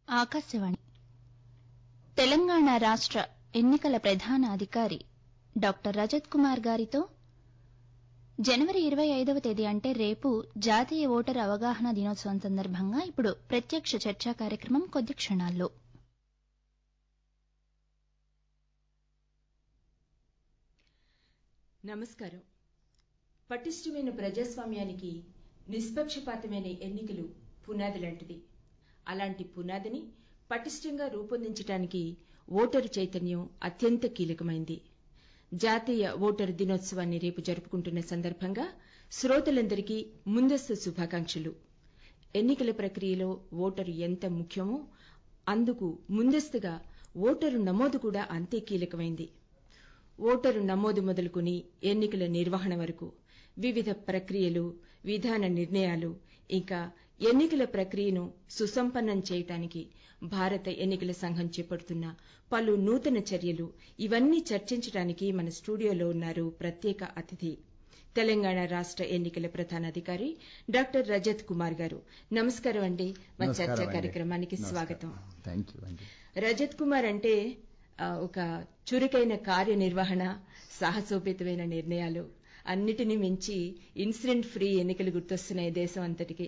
ఆకాశవాణి తెలంగాణ రాష్ట్ర ఎన్నికల ప్రధాన అధికారి డాక్టర్ రజత్ కుమార్ గారితో జనవరి ఇరవై ఐదవ తేదీ అంటే రేపు జాతీయ ఓటరు అవగాహన దినోత్సవం సందర్భంగా ఇప్పుడు ప్రత్యక్ష చర్చా కార్యక్రమం కొద్ది క్షణాల్లో నమస్కారం పటిష్టమైన ప్రజాస్వామ్యానికి నిష్పక్షపాతమైన ఎన్నికలు పునాది లాంటిది అలాంటి పునాదిని పటిష్టంగా రూపొందించడానికి ఓటరు చైతన్యం అత్యంత కీలకమైంది జాతీయ ఓటరు దినోత్సవాన్ని రేపు జరుపుకుంటున్న సందర్భంగా శ్రోతలందరికీ ముందస్తు శుభాకాంక్షలు ఎన్నికల ప్రక్రియలో ఓటరు ఎంత ముఖ్యమో అందుకు ముందస్తుగా ఓటరు నమోదు కూడా అంతే కీలకమైంది ఓటరు నమోదు మొదలుకుని ఎన్నికల నిర్వహణ వరకు వివిధ ప్రక్రియలు విధాన నిర్ణయాలు ఇంకా ఎన్నికల ప్రక్రియను సుసంపన్నం చేయటానికి భారత ఎన్నికల సంఘం చేపడుతున్న పలు నూతన చర్యలు ఇవన్నీ చర్చించడానికి మన స్టూడియోలో ఉన్నారు ప్రత్యేక అతిథి తెలంగాణ రాష్ట్ర ఎన్నికల ప్రధానాధికారి డాక్టర్ రజత్ కుమార్ గారు నమస్కారం అండి మా చర్చా కార్యక్రమానికి స్వాగతం థ్యాంక్ యూ అండి రజత్ కుమార్ అంటే ఆ, ఒక చురుకైన కార్యనిర్వహణ సాహసోపేతమైన నిర్ణయాలు అన్నిటినీ మించి ఇన్సిడెంట్ ఫ్రీ ఎన్నికలు గుర్తొస్తున్నాయి దేశం అంతటికి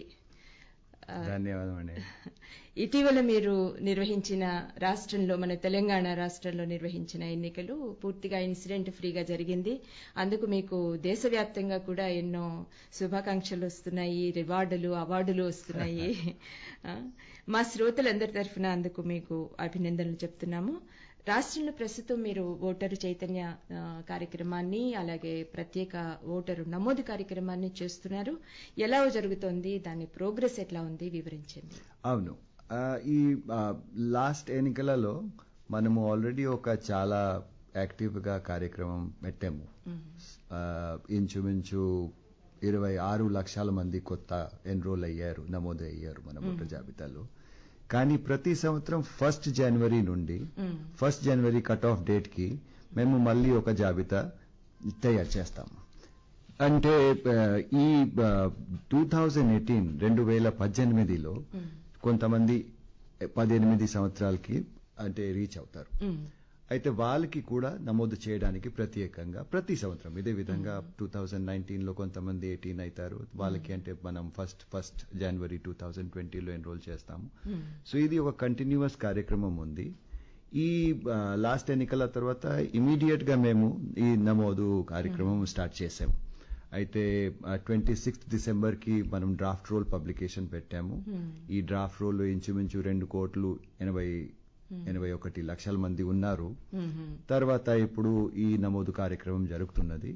ధన్యవాదం అండి ఇటీవల మీరు నిర్వహించిన రాష్ట్రంలో మన తెలంగాణ రాష్ట్రంలో నిర్వహించిన ఎన్నికలు పూర్తిగా ఇన్సిడెంట్ ఫ్రీగా జరిగింది అందుకు మీకు దేశవ్యాప్తంగా కూడా ఎన్నో శుభాకాంక్షలు వస్తున్నాయి రివార్డులు అవార్డులు వస్తున్నాయి ఆ, మా శ్రోతలందరి తరఫున అందుకు మీకు అభినందనలు చెప్తున్నాము రాష్ట్రంలో ప్రస్తుతం మీరు ఓటరు చైతన్య ఆ, కార్యక్రమాన్ని అలాగే ప్రత్యేక ఓటరు నమోదు కార్యక్రమాన్ని చేస్తున్నారు ఎలా జరుగుతోంది దాని ప్రోగ్రెస్ ఎట్లా ఉంది వివరించండి అవును ఆ, ఈ లాస్ట్ ఎన్నికలలో మనము ఆల్రెడీ ఒక చాలా యాక్టివ్ గా కార్యక్రమం పెట్టాము ఆ, ఇంచుమించు ఇరవై ఆరు లక్షల మంది కొత్త ఎన్రోల్ అయ్యారు నమోదు అయ్యారు మన ఓటర్ జాబితాలో కానీ ప్రతి సంవత్సరం ఫస్ట్ జనవరి నుండి first January cut off date కి మేము మళ్ళీ ఒక జాబితా తయారు చేస్తాము అంటే ఆ, ఈ టూ థౌజండ్ ఎయిటీన్ రెండు వేల పద్దెనిమిదిలో కొంతమంది పద్దెనిమిది సంవత్సరాలకి అంటే రీచ్ అవుతారు అయితే వాళ్ళకి కూడా నమోదు చేయడానికి ప్రత్యేకంగా ప్రతి సంవత్సరం ఇదే విధంగా టూ థౌజండ్ నైన్టీన్ లో కొంతమంది ఎయిటీన్ అవుతారు వాళ్ళకి అంటే మనం first first January two thousand ట్వంటీలో ఎన్రోల్ చేస్తాము సో ఇది ఒక కంటిన్యూస్ కార్యక్రమం ఉంది ఈ లాస్ట్ ఎన్నికల తర్వాత ఇమీడియట్ గా మేము ఈ నమోదు కార్యక్రమం స్టార్ట్ చేసాము అయితే ట్వంటీ సిక్స్త్ డిసెంబర్ కి మనం డ్రాఫ్ట్ రోల్ పబ్లికేషన్ పెట్టాము ఈ డ్రాఫ్ట్ రోల్ ఇంచుమించు రెండు కోట్లు ఎనభై ఎనభై ఒకటి లక్షల మంది ఉన్నారు తర్వాత ఇప్పుడు ఈ నమోదు కార్యక్రమం జరుగుతున్నది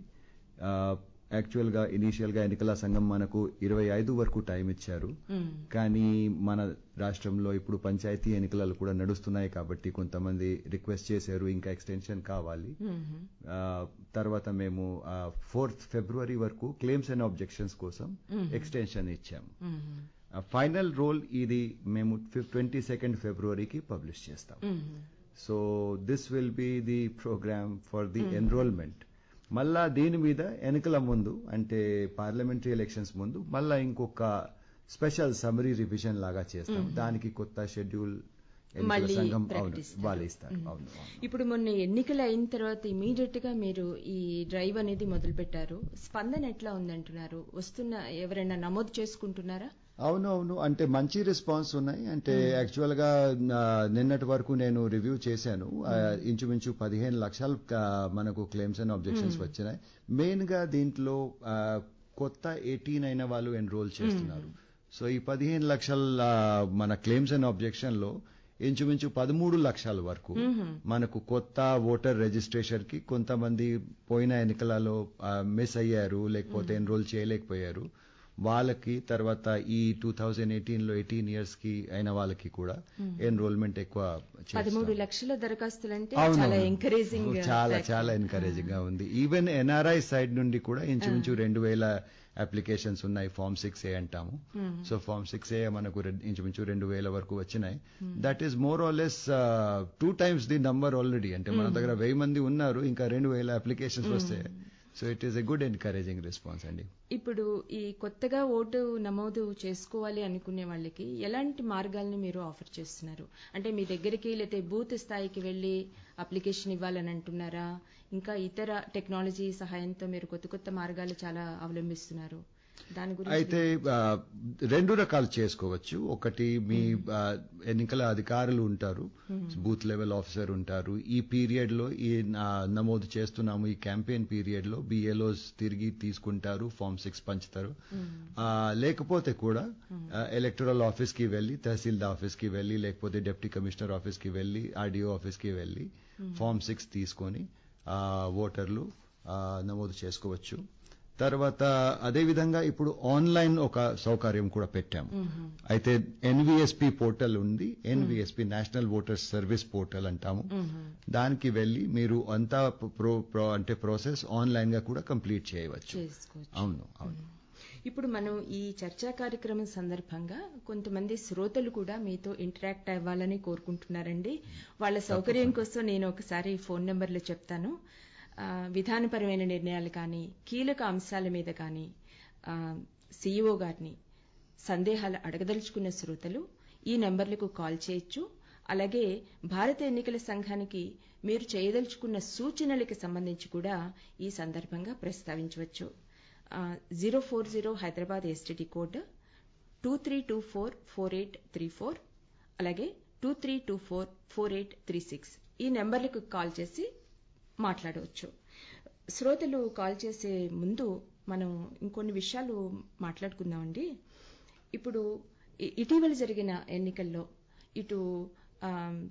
యాక్చువల్ గా ఇనీషియల్ గా ఎన్నికల సంఘం మనకు ఇరవై ఐదు వరకు టైం ఇచ్చారు కానీ మన రాష్ట్రంలో ఇప్పుడు పంచాయతీ ఎన్నికలు కూడా నడుస్తున్నాయి కాబట్టి కొంతమంది రిక్వెస్ట్ చేశారు ఇంకా ఎక్స్టెన్షన్ కావాలి ఆ, తర్వాత మేము ఫోర్త్ ఫిబ్రవరి వరకు క్లెయిమ్స్ అండ్ ఆబ్జెక్షన్స్ కోసం ఎక్స్టెన్షన్ ఇచ్చాము ఫైనల్ రోల్ ఇది మేము ట్వంటీ సెకండ్ ఫిబ్రవరికి పబ్లిష్ చేస్తాం so this will be the programme for the enrolment మళ్ళా దీని మీద ఎన్నికల ముందు అంటే పార్లమెంటరీ ఎలక్షన్స్ ముందు మళ్ళా ఇంకొక స్పెషల్ సమరీ రివిజన్ లాగా చేస్తాం దానికి కొత్త షెడ్యూల్ ఎన్నికల మళ్ళీ సంఘం అవును ప్రకటిస్తారు. వాళ్ళు ఇస్తారు అవును అవును ఇప్పుడు మొన్న ఎన్నికలు అయిన తర్వాత ఇమీడియట్ గా మీరు ఈ డ్రైవ్ అనేది మొదలు పెట్టారు స్పందన ఎట్లా ఉందంటున్నారు వస్తున్న ఎవరైనా నమోదు చేసుకుంటున్నారా అవును అవును అంటే మంచి రెస్పాన్స్ ఉన్నాయి అంటే యాక్చువల్ గా ఆ, నిన్నటి వరకు నేను రివ్యూ చేశాను ఆ, ఇంచుమించు పదిహేను లక్షలు ఆ, మనకు క్లెయిమ్స్ అండ్ ఆబ్జెక్షన్స్ వచ్చినాయి మెయిన్ గా దీంట్లో ఆ, కొత్త ఎయిటీన్ అయిన వాళ్ళు ఎన్రోల్ చేస్తున్నారు సో ఈ పదిహేను లక్షల ఆ, మన క్లెయిమ్స్ అండ్ ఆబ్జెక్షన్ లో ఇంచుమించు పదమూడు లక్షల వరకు మనకు కొత్త ఓటర్ రిజిస్ట్రేషన్ కి కొంతమంది పోయిన ఎన్నికలలో మిస్ అయ్యారు లేకపోతే ఎన్రోల్ చేయలేకపోయారు వాళ్ళకి తర్వాత ఈ టూ థౌజండ్ ఎయిటీన్ లో ఎయిటీన్ ఇయర్స్ కి అయిన వాళ్ళకి కూడా ఎన్రోల్మెంట్ ఎక్కువ చేస్తాం. పదమూడు లక్షల దరఖాస్తులంటే అవును, చాలా అవును. ఎంకరేజింగ్ చాలా చాలా ఎంకరేజింగ్ గా ఉంది ఈవెన్ ఎన్ఆర్ఐ సైడ్ నుండి కూడా ఇంచుమించు రెండు వేల అప్లికేషన్స్ ఉన్నాయి ఫామ్ సిక్స్ ఏ అంటాము సో ఫామ్ సిక్స్ ఏ మనకు రె- ఇంచుమించు రెండు వేల వరకు వచ్చినాయి that is more or less two times the number already అంటే మన దగ్గర వెయ్యి మంది ఉన్నారు ఇంకా రెండు వేల అప్లికేషన్స్ వస్తే so it is a good encouraging response అండి ఇప్పుడు ఈ కొత్తగా ఓటు నమోదు చేసుకోవాలి అనుకునే వాళ్ళకి ఎలాంటి మార్గాల్ని మీరు ఆఫర్ చేస్తున్నారు అంటే మీ దగ్గరికి లేకపోతే బూత్ స్థాయికి వెళ్ళి అప్లికేషన్ ఇవ్వాలని అంటున్నారా ఇంకా ఇతర టెక్నాలజీ సహాయంతో మీరు కొత్త కొత్త మార్గాలు చాలా అవలంబిస్తున్నారు దాని గురించి అయితే ఆ, రెండు రకాలు చేసుకోవచ్చు ఒకటి మీ ఆ, ఎన్నికల అధికారులు ఉంటారు బూత్ లెవెల్ ఆఫీసర్ ఉంటారు ఈ పీరియడ్ లో ఈ ఆ, నమోదు చేస్తున్నాము ఈ క్యాంపెయిన్ పీరియడ్ లో బిఎల్ఓస్ తిరిగి తీసుకుంటారు ఫామ్ సిక్స్ పంచుతారు ఆ, లేకపోతే కూడా ఎలక్టరల్ ఆఫీస్ కి వెళ్ళి తహసీల్దార్ ఆఫీస్ కి వెళ్ళి లేకపోతే డిప్యూటీ కమిషనర్ ఆఫీస్ కి వెళ్ళి ఆర్డీఓ ఆఫీస్ కి వెళ్ళి ఫామ్ సిక్స్ తీసుకొని ఆ, ఓటర్లు ఆ, నమోదు చేసుకోవచ్చు తర్వాత అదే విధంగా ఇప్పుడు ఆన్లైన్ ఒక సౌకర్యం కూడా పెట్టాము అయితే ఎన్విఎస్పి పోర్టల్ ఉంది NVSP national voters service portal అంటాము దానికి వెళ్ళి మీరు అంతా ప్రో ప్రో- అంటే ప్రాసెస్ ఆన్లైన్ గా కూడా కంప్లీట్ చేయవచ్చు చేసుకోవచ్చు అవును అవును ఇప్పుడు మనం ఈ చర్చా కార్యక్రమం సందర్భంగా కొంతమంది శ్రోతలు కూడా మీతో ఇంటరాక్ట్ అవ్వాలని కోరుకుంటున్నారండి వాళ్ళ సౌకర్యం కోసం నేను ఒకసారి ఫోన్ నెంబర్లు చెప్తాను ఆ, విధానపరమైన నిర్ణయాలు కానీ కీలక అంశాల మీద కానీ సిఇఓ గారిని సందేహాలు అడగదలుచుకున్న శ్రోతలు ఈ నెంబర్లకు కాల్ చేయొచ్చు అలాగే భారత ఎన్నికల సంఘానికి మీరు చేయదలుచుకున్న సూచనలకి సంబంధించి కూడా ఈ సందర్భంగా ప్రస్తావించవచ్చు zero four zero Hyderabad STD code two three two four four eight three four అలాగే two three two four four eight three six ఈ నెంబర్లకు కాల్ చేసి మాట్లాడవచ్చు శ్రోతలు కాల్ చేసే ముందు మనం ఇంకొన్ని విషయాలు మాట్లాడుకుందామండి ఇప్పుడు ఇ- ఇటీవల జరిగిన ఎన్నికల్లో ఇటు ఆమ్,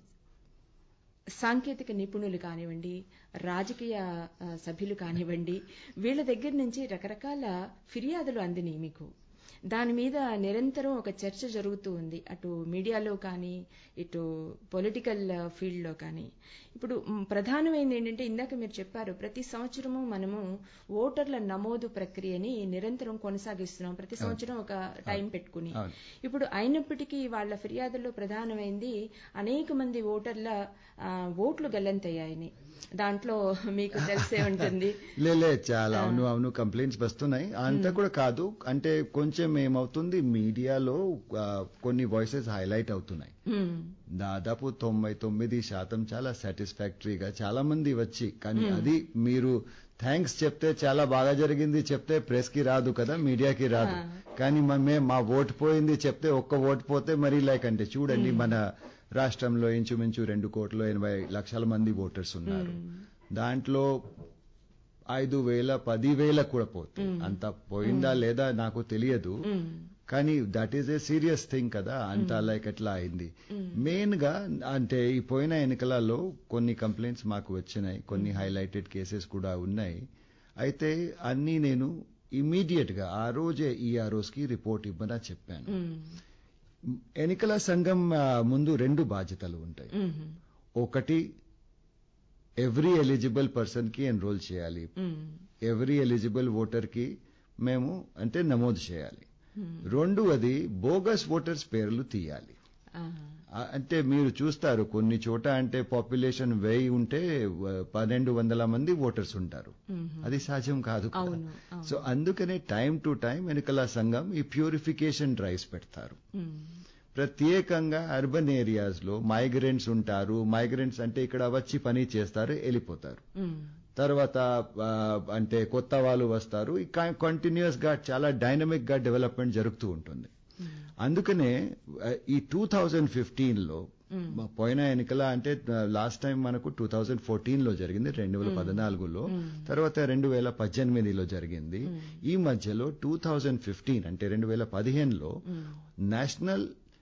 సాంకేతిక నిపుణులు కానివ్వండి రాజకీయ ఆ, సభ్యులు కానివ్వండి వీళ్ళ దగ్గర నుంచి రకరకాల ఫిర్యాదులు అందినాయి మీకు దాని మీద నిరంతరం ఒక చర్చ జరుగుతూ ఉంది అటు మీడియాలో కానీ ఇటు పొలిటికల్ ఫీల్డ్లో కానీ ఇప్పుడు మ్, ప్రధానమైనది ఏంటంటే ఇందాక మీరు చెప్పారు ప్రతి సంవత్సరము మనము ఓటర్ల నమోదు ప్రక్రియని నిరంతరం కొనసాగిస్తున్నాం ప్రతి సంవత్సరం ఒక టైం పెట్టుకుని అవును. ఇప్పుడు అయినప్పటికీ వాళ్ళ ఫిర్యాదుల్లో ప్రధానమైంది అనేక మంది ఓటర్ల ఆ, ఓట్లు గల్లంతయ్యాయని దాంట్లో మీకు తెలిసే ఉంటుంది లే లే చాలా అవును అవును కంప్లైంట్స్ వస్తున్నాయి అంతా కూడా కాదు అంటే కొంచెం ఏమవుతుంది మీడియాలో ఆ, కొన్ని వాయిసెస్ హైలైట్ అవుతున్నాయి హ్మ్. దాదాపు తొంభై తొమ్మిది శాతం చాలా సాటిస్ఫాక్టరీగా చాలా మంది వచ్చి కానీ అది మీరు థ్యాంక్స్ చెప్తే చాలా బాగా జరిగింది చెప్తే ప్రెస్ కి రాదు కదా మీడియాకి రాదు కానీ మ- మే మా ఓటు పోయింది చెప్తే ఒక్క ఓటు పోతే మరి లైక్ అంటే చూడండి మన రాష్ట్రంలో ఇంచుమించు రెండు కోట్ల ఎనభై లక్షల మంది ఓటర్స్ ఉన్నారు దాంట్లో ఐదు వేల పది వేల కూడా పోతాయి అంత పోయిందా లేదా నాకు తెలియదు కానీ that is a serious thing కదా అంత లైక్ ఎట్లా అయింది మెయిన్ గా అంటే ఈ పోయిన ఎన్నికలలో కొన్ని కంప్లైంట్స్ మాకు వచ్చినాయి కొన్ని హైలైటెడ్ కేసెస్ కూడా ఉన్నాయి అయితే అన్ని నేను ఇమీడియట్ గా ఆ రోజే ఈఆర్ఓస్ కి రిపోర్ట్ ఇవ్వనా చెప్పాను హ్మ్. ఎన్నికల సంఘం ఆ, ముందు రెండు బాధ్యతలు ఉంటాయి హ్మ్. ఒకటి ఎవ్రీ ఎలిజిబుల్ పర్సన్ కి ఎన్రోల్ చేయాలి హ్మ్. ఎవ్రీ ఎలిజిబుల్ ఓటర్ కి మేము అంటే నమోదు చేయాలి రెండవది బోగస్ ఓటర్స్ పేర్లు తీయాలి ఆహా. ఆ, అంటే మీరు చూస్తారు కొన్ని చోట అంటే పాపులేషన్ వెయ్యి ఉంటే వ- పన్నెండు వందల మంది ఓటర్స్ ఉంటారు అది సహజం కాదు కదా. అవును, అవును. సో అందుకనే టైం టు టైం ఎన్నికల సంఘం ఈ ప్యూరిఫికేషన్ డ్రైవ్స్ పెడతారు హ్మ్. ప్రత్యేకంగా అర్బన్ ఏరియాస్ లో మైగ్రెంట్స్ ఉంటారు మైగ్రెంట్స్ అంటే ఇక్కడ వచ్చి పని చేస్తారు వెళ్ళిపోతారు హ్మ్. తర్వాత ఆ, అంటే కొత్త వాళ్ళు వస్తారు కంటిన్యూస్ గా చాలా డైనమిక్ గా డెవలప్మెంట్ జరుగుతూ ఉంటుంది అందుకనే ఆ, ఈ టూ థౌజండ్ ఫిఫ్టీన్ లో మా పోయిన ఎన్నికల అంటే లాస్ట్ టైం మనకు టూ థౌజండ్ ఫోర్టీన్ లో జరిగింది రెండు వేల పద్నాలుగులో తర్వాత రెండు వేల పద్దెనిమిదిలో జరిగింది ఈ మధ్యలో టూ థౌజండ్ ఫిఫ్టీన్ అంటే రెండు వేల పదిహేనులో నేషనల్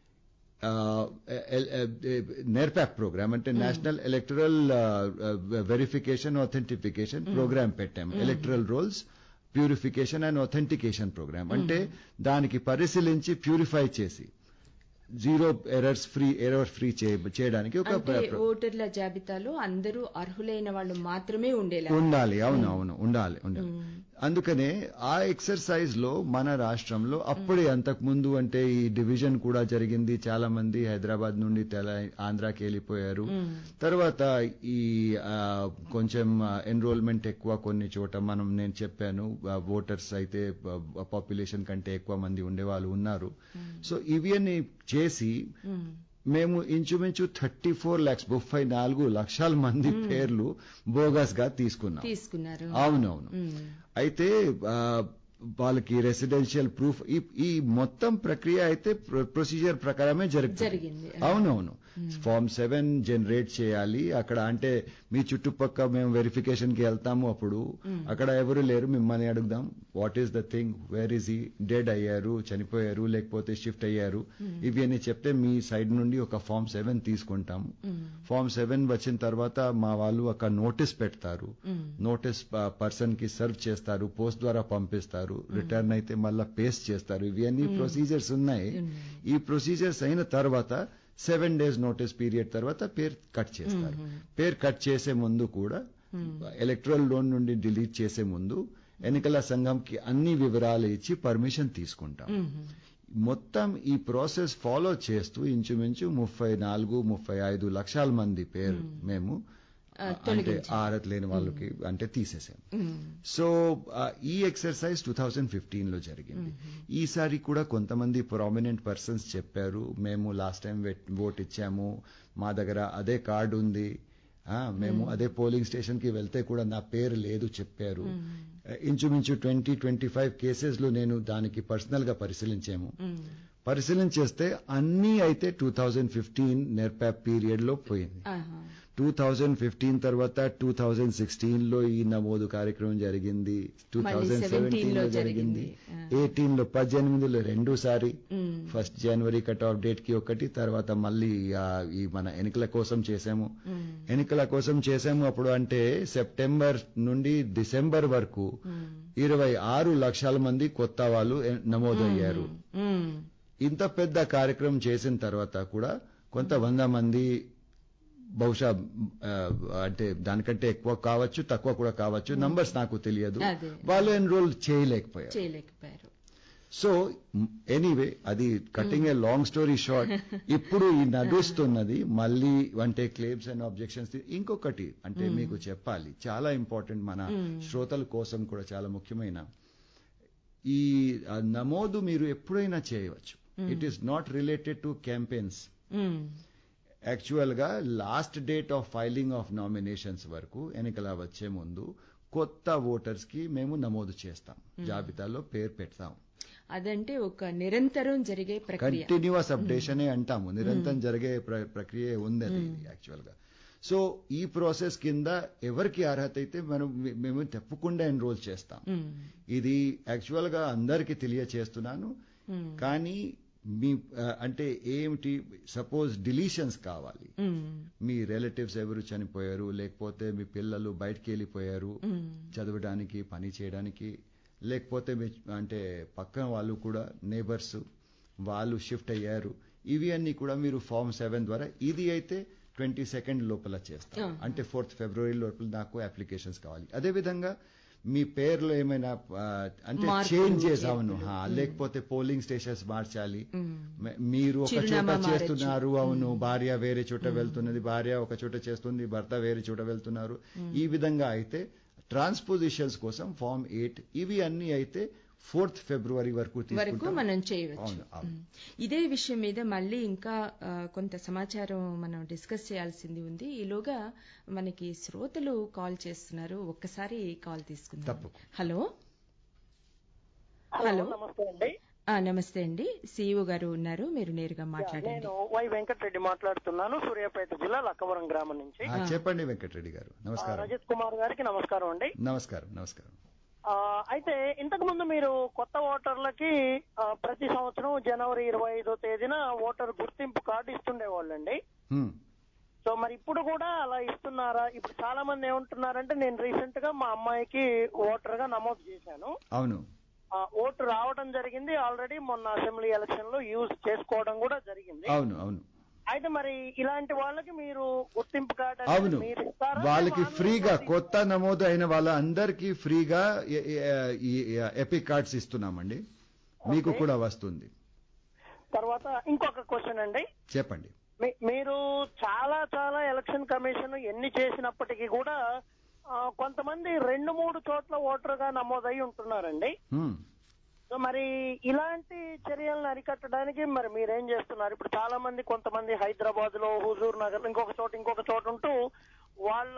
నెర్పాక్ ప్రోగ్రామ్ అంటే national electoral verification authentication programme పెట్టాం electoral rolls purification and authentication programme అంటే దానికి పరిశీలించి ప్యూరిఫై చేసి zero errors free error free చేయడానికి ఒక అంటే ఓటర్ల జాబితాలో అందరూ అర్హులైన వాళ్ళు మాత్రమే ఉండేలా ఉండాలి అవును అవును ఉండాలి ఉండాలి అందుకనే ఆ ఎక్సర్సైజ్ లో మన రాష్ట్రంలో అప్పుడే అంతకు ముందు అంటే ఈ డివిజన్ కూడా జరిగింది చాలా మంది హైదరాబాద్ నుండి తెల ఆంధ్రాకి వెళ్ళిపోయారు తర్వాత ఈ ఆ, కొంచెం ఎన్రోల్మెంట్ ఎక్కువ కొన్ని చోట మనం నేను చెప్పాను ఓటర్స్ అయితే పాపులేషన్ కంటే ఎక్కువ మంది ఉండేవాళ్ళు ఉన్నారు సో ఇవన్నీ చేసి మేము ఇంచుమించు థర్టీ ఫోర్ లాక్స్ ముప్పై నాలుగు లక్షల మంది పేర్లు బోగస్ గా తీసుకున్నాం తీసుకున్నారు అవునవును అయితే ఆ, వాళ్ళకి రెసిడెన్షియల్ ప్రూఫ్ ఈ ఈ మొత్తం ప్రక్రియ అయితే ప్రొసీజర్ ప్రకారమే జరుగుతుంది జరిగింది. అవునవును ఫామ్ సెవెన్ జనరేట్ చేయాలి అక్కడ అంటే మీ చుట్టుపక్క మేము వెరిఫికేషన్ కి వెళ్తాము అప్పుడు అక్కడ ఎవరు లేరు మిమ్మల్ని అడుగుదాం what is the thing where is ఈ డెడ్ అయ్యారు చనిపోయారు లేకపోతే షిఫ్ట్ అయ్యారు ఇవి అని చెప్తే మీ సైడ్ నుండి ఒక ఫామ్ సెవెన్ తీసుకుంటాము ఫామ్ సెవెన్ వచ్చిన తర్వాత మా వాళ్ళు అక్కడ నోటీస్ పెడతారు నోటీస్ పర్సన్ కి సర్వ్ చేస్తారు పోస్ట్ ద్వారా పంపిస్తారు రిటర్న్ అయితే మళ్ళా పేస్ట్ చేస్తారు ఇవన్నీ ప్రొసీజర్స్ ఉన్నాయి ఈ ప్రొసీజర్స్ అయిన తర్వాత సెవెన్ డేస్ నోటీస్ పీరియడ్ తర్వాత పేరు కట్ చేస్తారు పేరు కట్ చేసే ముందు కూడా ఎలక్ట్రల్ లోన్ నుండి డిలీట్ చేసే ముందు ఎన్నికల సంఘంకి అన్ని వివరాలు ఇచ్చి పర్మిషన్ తీసుకుంటాం మొత్తం ఈ ప్రాసెస్ ఫాలో చేస్తూ ఇంచుమించు ముప్పై నాలుగు ముప్పై ఐదు లక్షల మంది పేరు మేము అంటే ఆరత్ లేని వాళ్ళకి అంటే తీసేసాం సో ఆ, ఈ ఎక్సర్సైజ్ టూ థౌజండ్ ఫిఫ్టీన్ లో జరిగింది ఈసారి కూడా కొంతమంది ప్రామినెంట్ పర్సన్స్ చెప్పారు మేము లాస్ట్ టైం ఓట్ ఇచ్చాము మా దగ్గర అదే కార్డు ఉంది ఆ, మేము అదే పోలింగ్ స్టేషన్ కి వెళ్తే కూడా నా పేరు లేదు చెప్పారు ఇంచుమించు ట్వంటీ ట్వంటీ ఫైవ్ కేసెస్ లో నేను దానికి పర్సనల్ గా పరిశీలించాము పరిశీలించేస్తే అన్ని అయితే two thousand fifteen NERPAP period లో పోయింది ఆహా. టూ థౌజండ్ ఫిఫ్టీన్ తర్వాత టూ థౌజండ్ సిక్స్టీన్ లో ఈ నమోదు కార్యక్రమం జరిగింది టూ థౌజండ్ 17 సెవెంటీన్ లో లో జరిగింది జరిగింది. ఎయిటీన్ లో పద్దెనిమిదిలో రెండు సారి first January cut off date కి ఒకటి తర్వాత మళ్ళీ ఆ, ఈ మన ఎన్నికల కోసం చేసాము ఎన్నికల కోసం చేసాము అప్పుడు అంటే సెప్టెంబర్ నుండి డిసెంబర్ వరకు ఇరవై ఆరు లక్షల మంది కొత్త వాళ్ళు ఎ- నమోదయ్యారు ఉమ్. ఇంత పెద్ద కార్యక్రమం చేసిన తర్వాత కూడా కొంత వంద మంది బహుశా ఆ, అంటే దానికంటే ఎక్కువ కావచ్చు తక్కువ కూడా కావచ్చు నంబర్స్ నాకు తెలియదు అదే. వాళ్ళు ఎన్రోల్ చేయలేకపోయారు చేయలేకపోయారు సో ఎనీవే అది cutting a long story short ఇప్పుడు ఈ నడుస్తున్నది మళ్ళీ అంటే క్లెయిమ్స్ అండ్ ఆబ్జెక్షన్స్ ఇంకొకటి అంటే మీకు చెప్పాలి చాలా ఇంపార్టెంట్ మన శ్రోతల కోసం కూడా చాలా ముఖ్యమైన ఈ ఆ, నమోదు మీరు ఎప్పుడైనా చేయవచ్చు it is not related to campaigns um. Actual గా last date of filing of nominations వరకు ఎన్నికల వచ్చే ముందు కొత్త ఓటర్స్ కి మేము నమోదు చేస్తాం జాబితాలో పేరు పెడతాం అదంటే ఒక నిరంతరం జరిగే ప్రక్రియ కంటిన్యూస్ అప్డేషన్ అంటాము నిరంతరం జరిగే ప్ర- ప్రక్రియ ఉంది అది యాక్చువల్ గా సో ఈ ప్రాసెస్ కింద ఎవరికి అర్హత అయితే మనం మేము తప్పకుండా ఎన్రోల్ చేస్తాం ఉమ్. ఇది యాక్చువల్ గా అందరికి తెలియచేస్తున్నాను కానీ మీ ఆ, అంటే ఏమిటి సపోజ్ డిలీషన్స్ కావాలి ఉమ్. మీ రిలేటివ్స్ ఎవరు చనిపోయారు లేకపోతే మీ పిల్లలు బయటికి వెళ్ళిపోయారు చదవడానికి పని చేయడానికి లేకపోతే మీ అంటే పక్కన వాళ్ళు కూడా నేబర్స్ వాళ్ళు షిఫ్ట్ అయ్యారు ఇవి అన్ని కూడా మీరు ఫామ్ సెవెన్ ద్వారా ఇది అయితే ట్వంటీ సెకండ్ లోపల చేస్తాం అంటే ఫోర్త్ ఫిబ్రవరి లోపల నాకు అప్లికేషన్స్ కావాలి అదే విధంగా మీ పేర్లో ఏమైనా ఆ, అంటే మార్పులు, చేంజ్ చేసామను హా, లేకపోతే పోలింగ్ స్టేషన్స్ మార్చాలి మ- మీరు ఒక చోట చిరునామా మారచ్చు. చేస్తున్నారు అవును భార్య వేరే చోట వెళ్తున్నది భార్య ఒక చోట చేస్తుంది భర్త వేరే చోట వెళ్తున్నారు ఈ విధంగా అయితే ట్రాన్స్పోజిషన్స్ కోసం ఫామ్ ఎయిట్ ఇవి అన్ని అయితే ఫోర్త్ ఫిబ్రవరి వరకు వరకు తీసుకుంటాం మనం చేయవచ్చు అవును అవును ఉమ్. ఇదే విషయం మీద మళ్ళీ ఇంకా ఆ, కొంత సమాచారం మనం డిస్కస్ చేయాల్సింది ఉంది ఈలోగా మనకి శ్రోతలు కాల్ చేస్తున్నారు ఒక్కసారి కాల్ తీసుకుందాం తప్పకుండా. Hello hello hello. నమస్తే అండి ఆ, నమస్తే అండి సిఇఓ గారు ఉన్నారు మీరు నేరుగా మాట్లాడండి నేను వై వెంకటరెడ్డి మాట్లాడుతున్నాను సూర్యాపేట జిల్లా లక్కవరం గ్రామం నుంచి ఆ, చెప్పండి వెంకటరెడ్డి గారు ఆ, నమస్కారం రజత్ కుమార్ గారికి నమస్కారం అండి నమస్కారం నమస్కారం ఆ, అయితే ఇంతకు ముందు మీరు కొత్త ఓటర్లకి ఆ, ప్రతి సంవత్సరం జనవరి ఇరవై ఐదో తేదీన ఓటర్ గుర్తింపు కార్డు ఇస్తుండేవాళ్ళండి హ్మ్. సో మరి ఇప్పుడు కూడా అలా ఇస్తున్నారా ఇప్పుడు చాలా మంది ఏమంటున్నారంటే నేను రీసెంట్ గా మా అమ్మాయికి ఓటర్ గా నమోదు చేశాను అవును ఆ, ఓటు రావడం జరిగింది ఆల్రెడీ మొన్న అసెంబ్లీ ఎలక్షన్ లో యూజ్ చేసుకోవడం కూడా జరిగింది అవును అవును అయితే మరి ఇలాంటి వాళ్ళకి మీరు గుర్తింపు కార్డు అనేది అవును మీరు ఇస్తారా? వాళ్ళకి వాళ్ళు ఫ్రీగా తీసుకుంటారా? కొత్త నమోదు అయిన వాళ్ళందరికీ ఫ్రీగా ఎ- ఎ- ఈ ఎపిక్ కార్డ్స్ ఇస్తున్నామండి మీకు ఓకే. కూడా వస్తుంది తర్వాత ఇంకొక క్వశ్చన్ అండి చెప్పండి మీ- మీరు చాలా చాలా ఎలక్షన్ కమిషన్ ఎన్ని చేసినప్పటికీ కూడా ఆ, కొంతమంది రెండు మూడు చోట్ల ఓటరుగా నమోదై ఉంటున్నారండి హ్మ్. సో మరి ఇలాంటి చర్యలను అరికట్టడానికి మరి మీరేం చేస్తున్నారు ఇప్పుడు చాలా మంది కొంతమంది హైదరాబాద్ లో హుజూర్ నగర్ ఇంకొక చోట ఇంకొక చోట ఉంటూ వాళ్ళ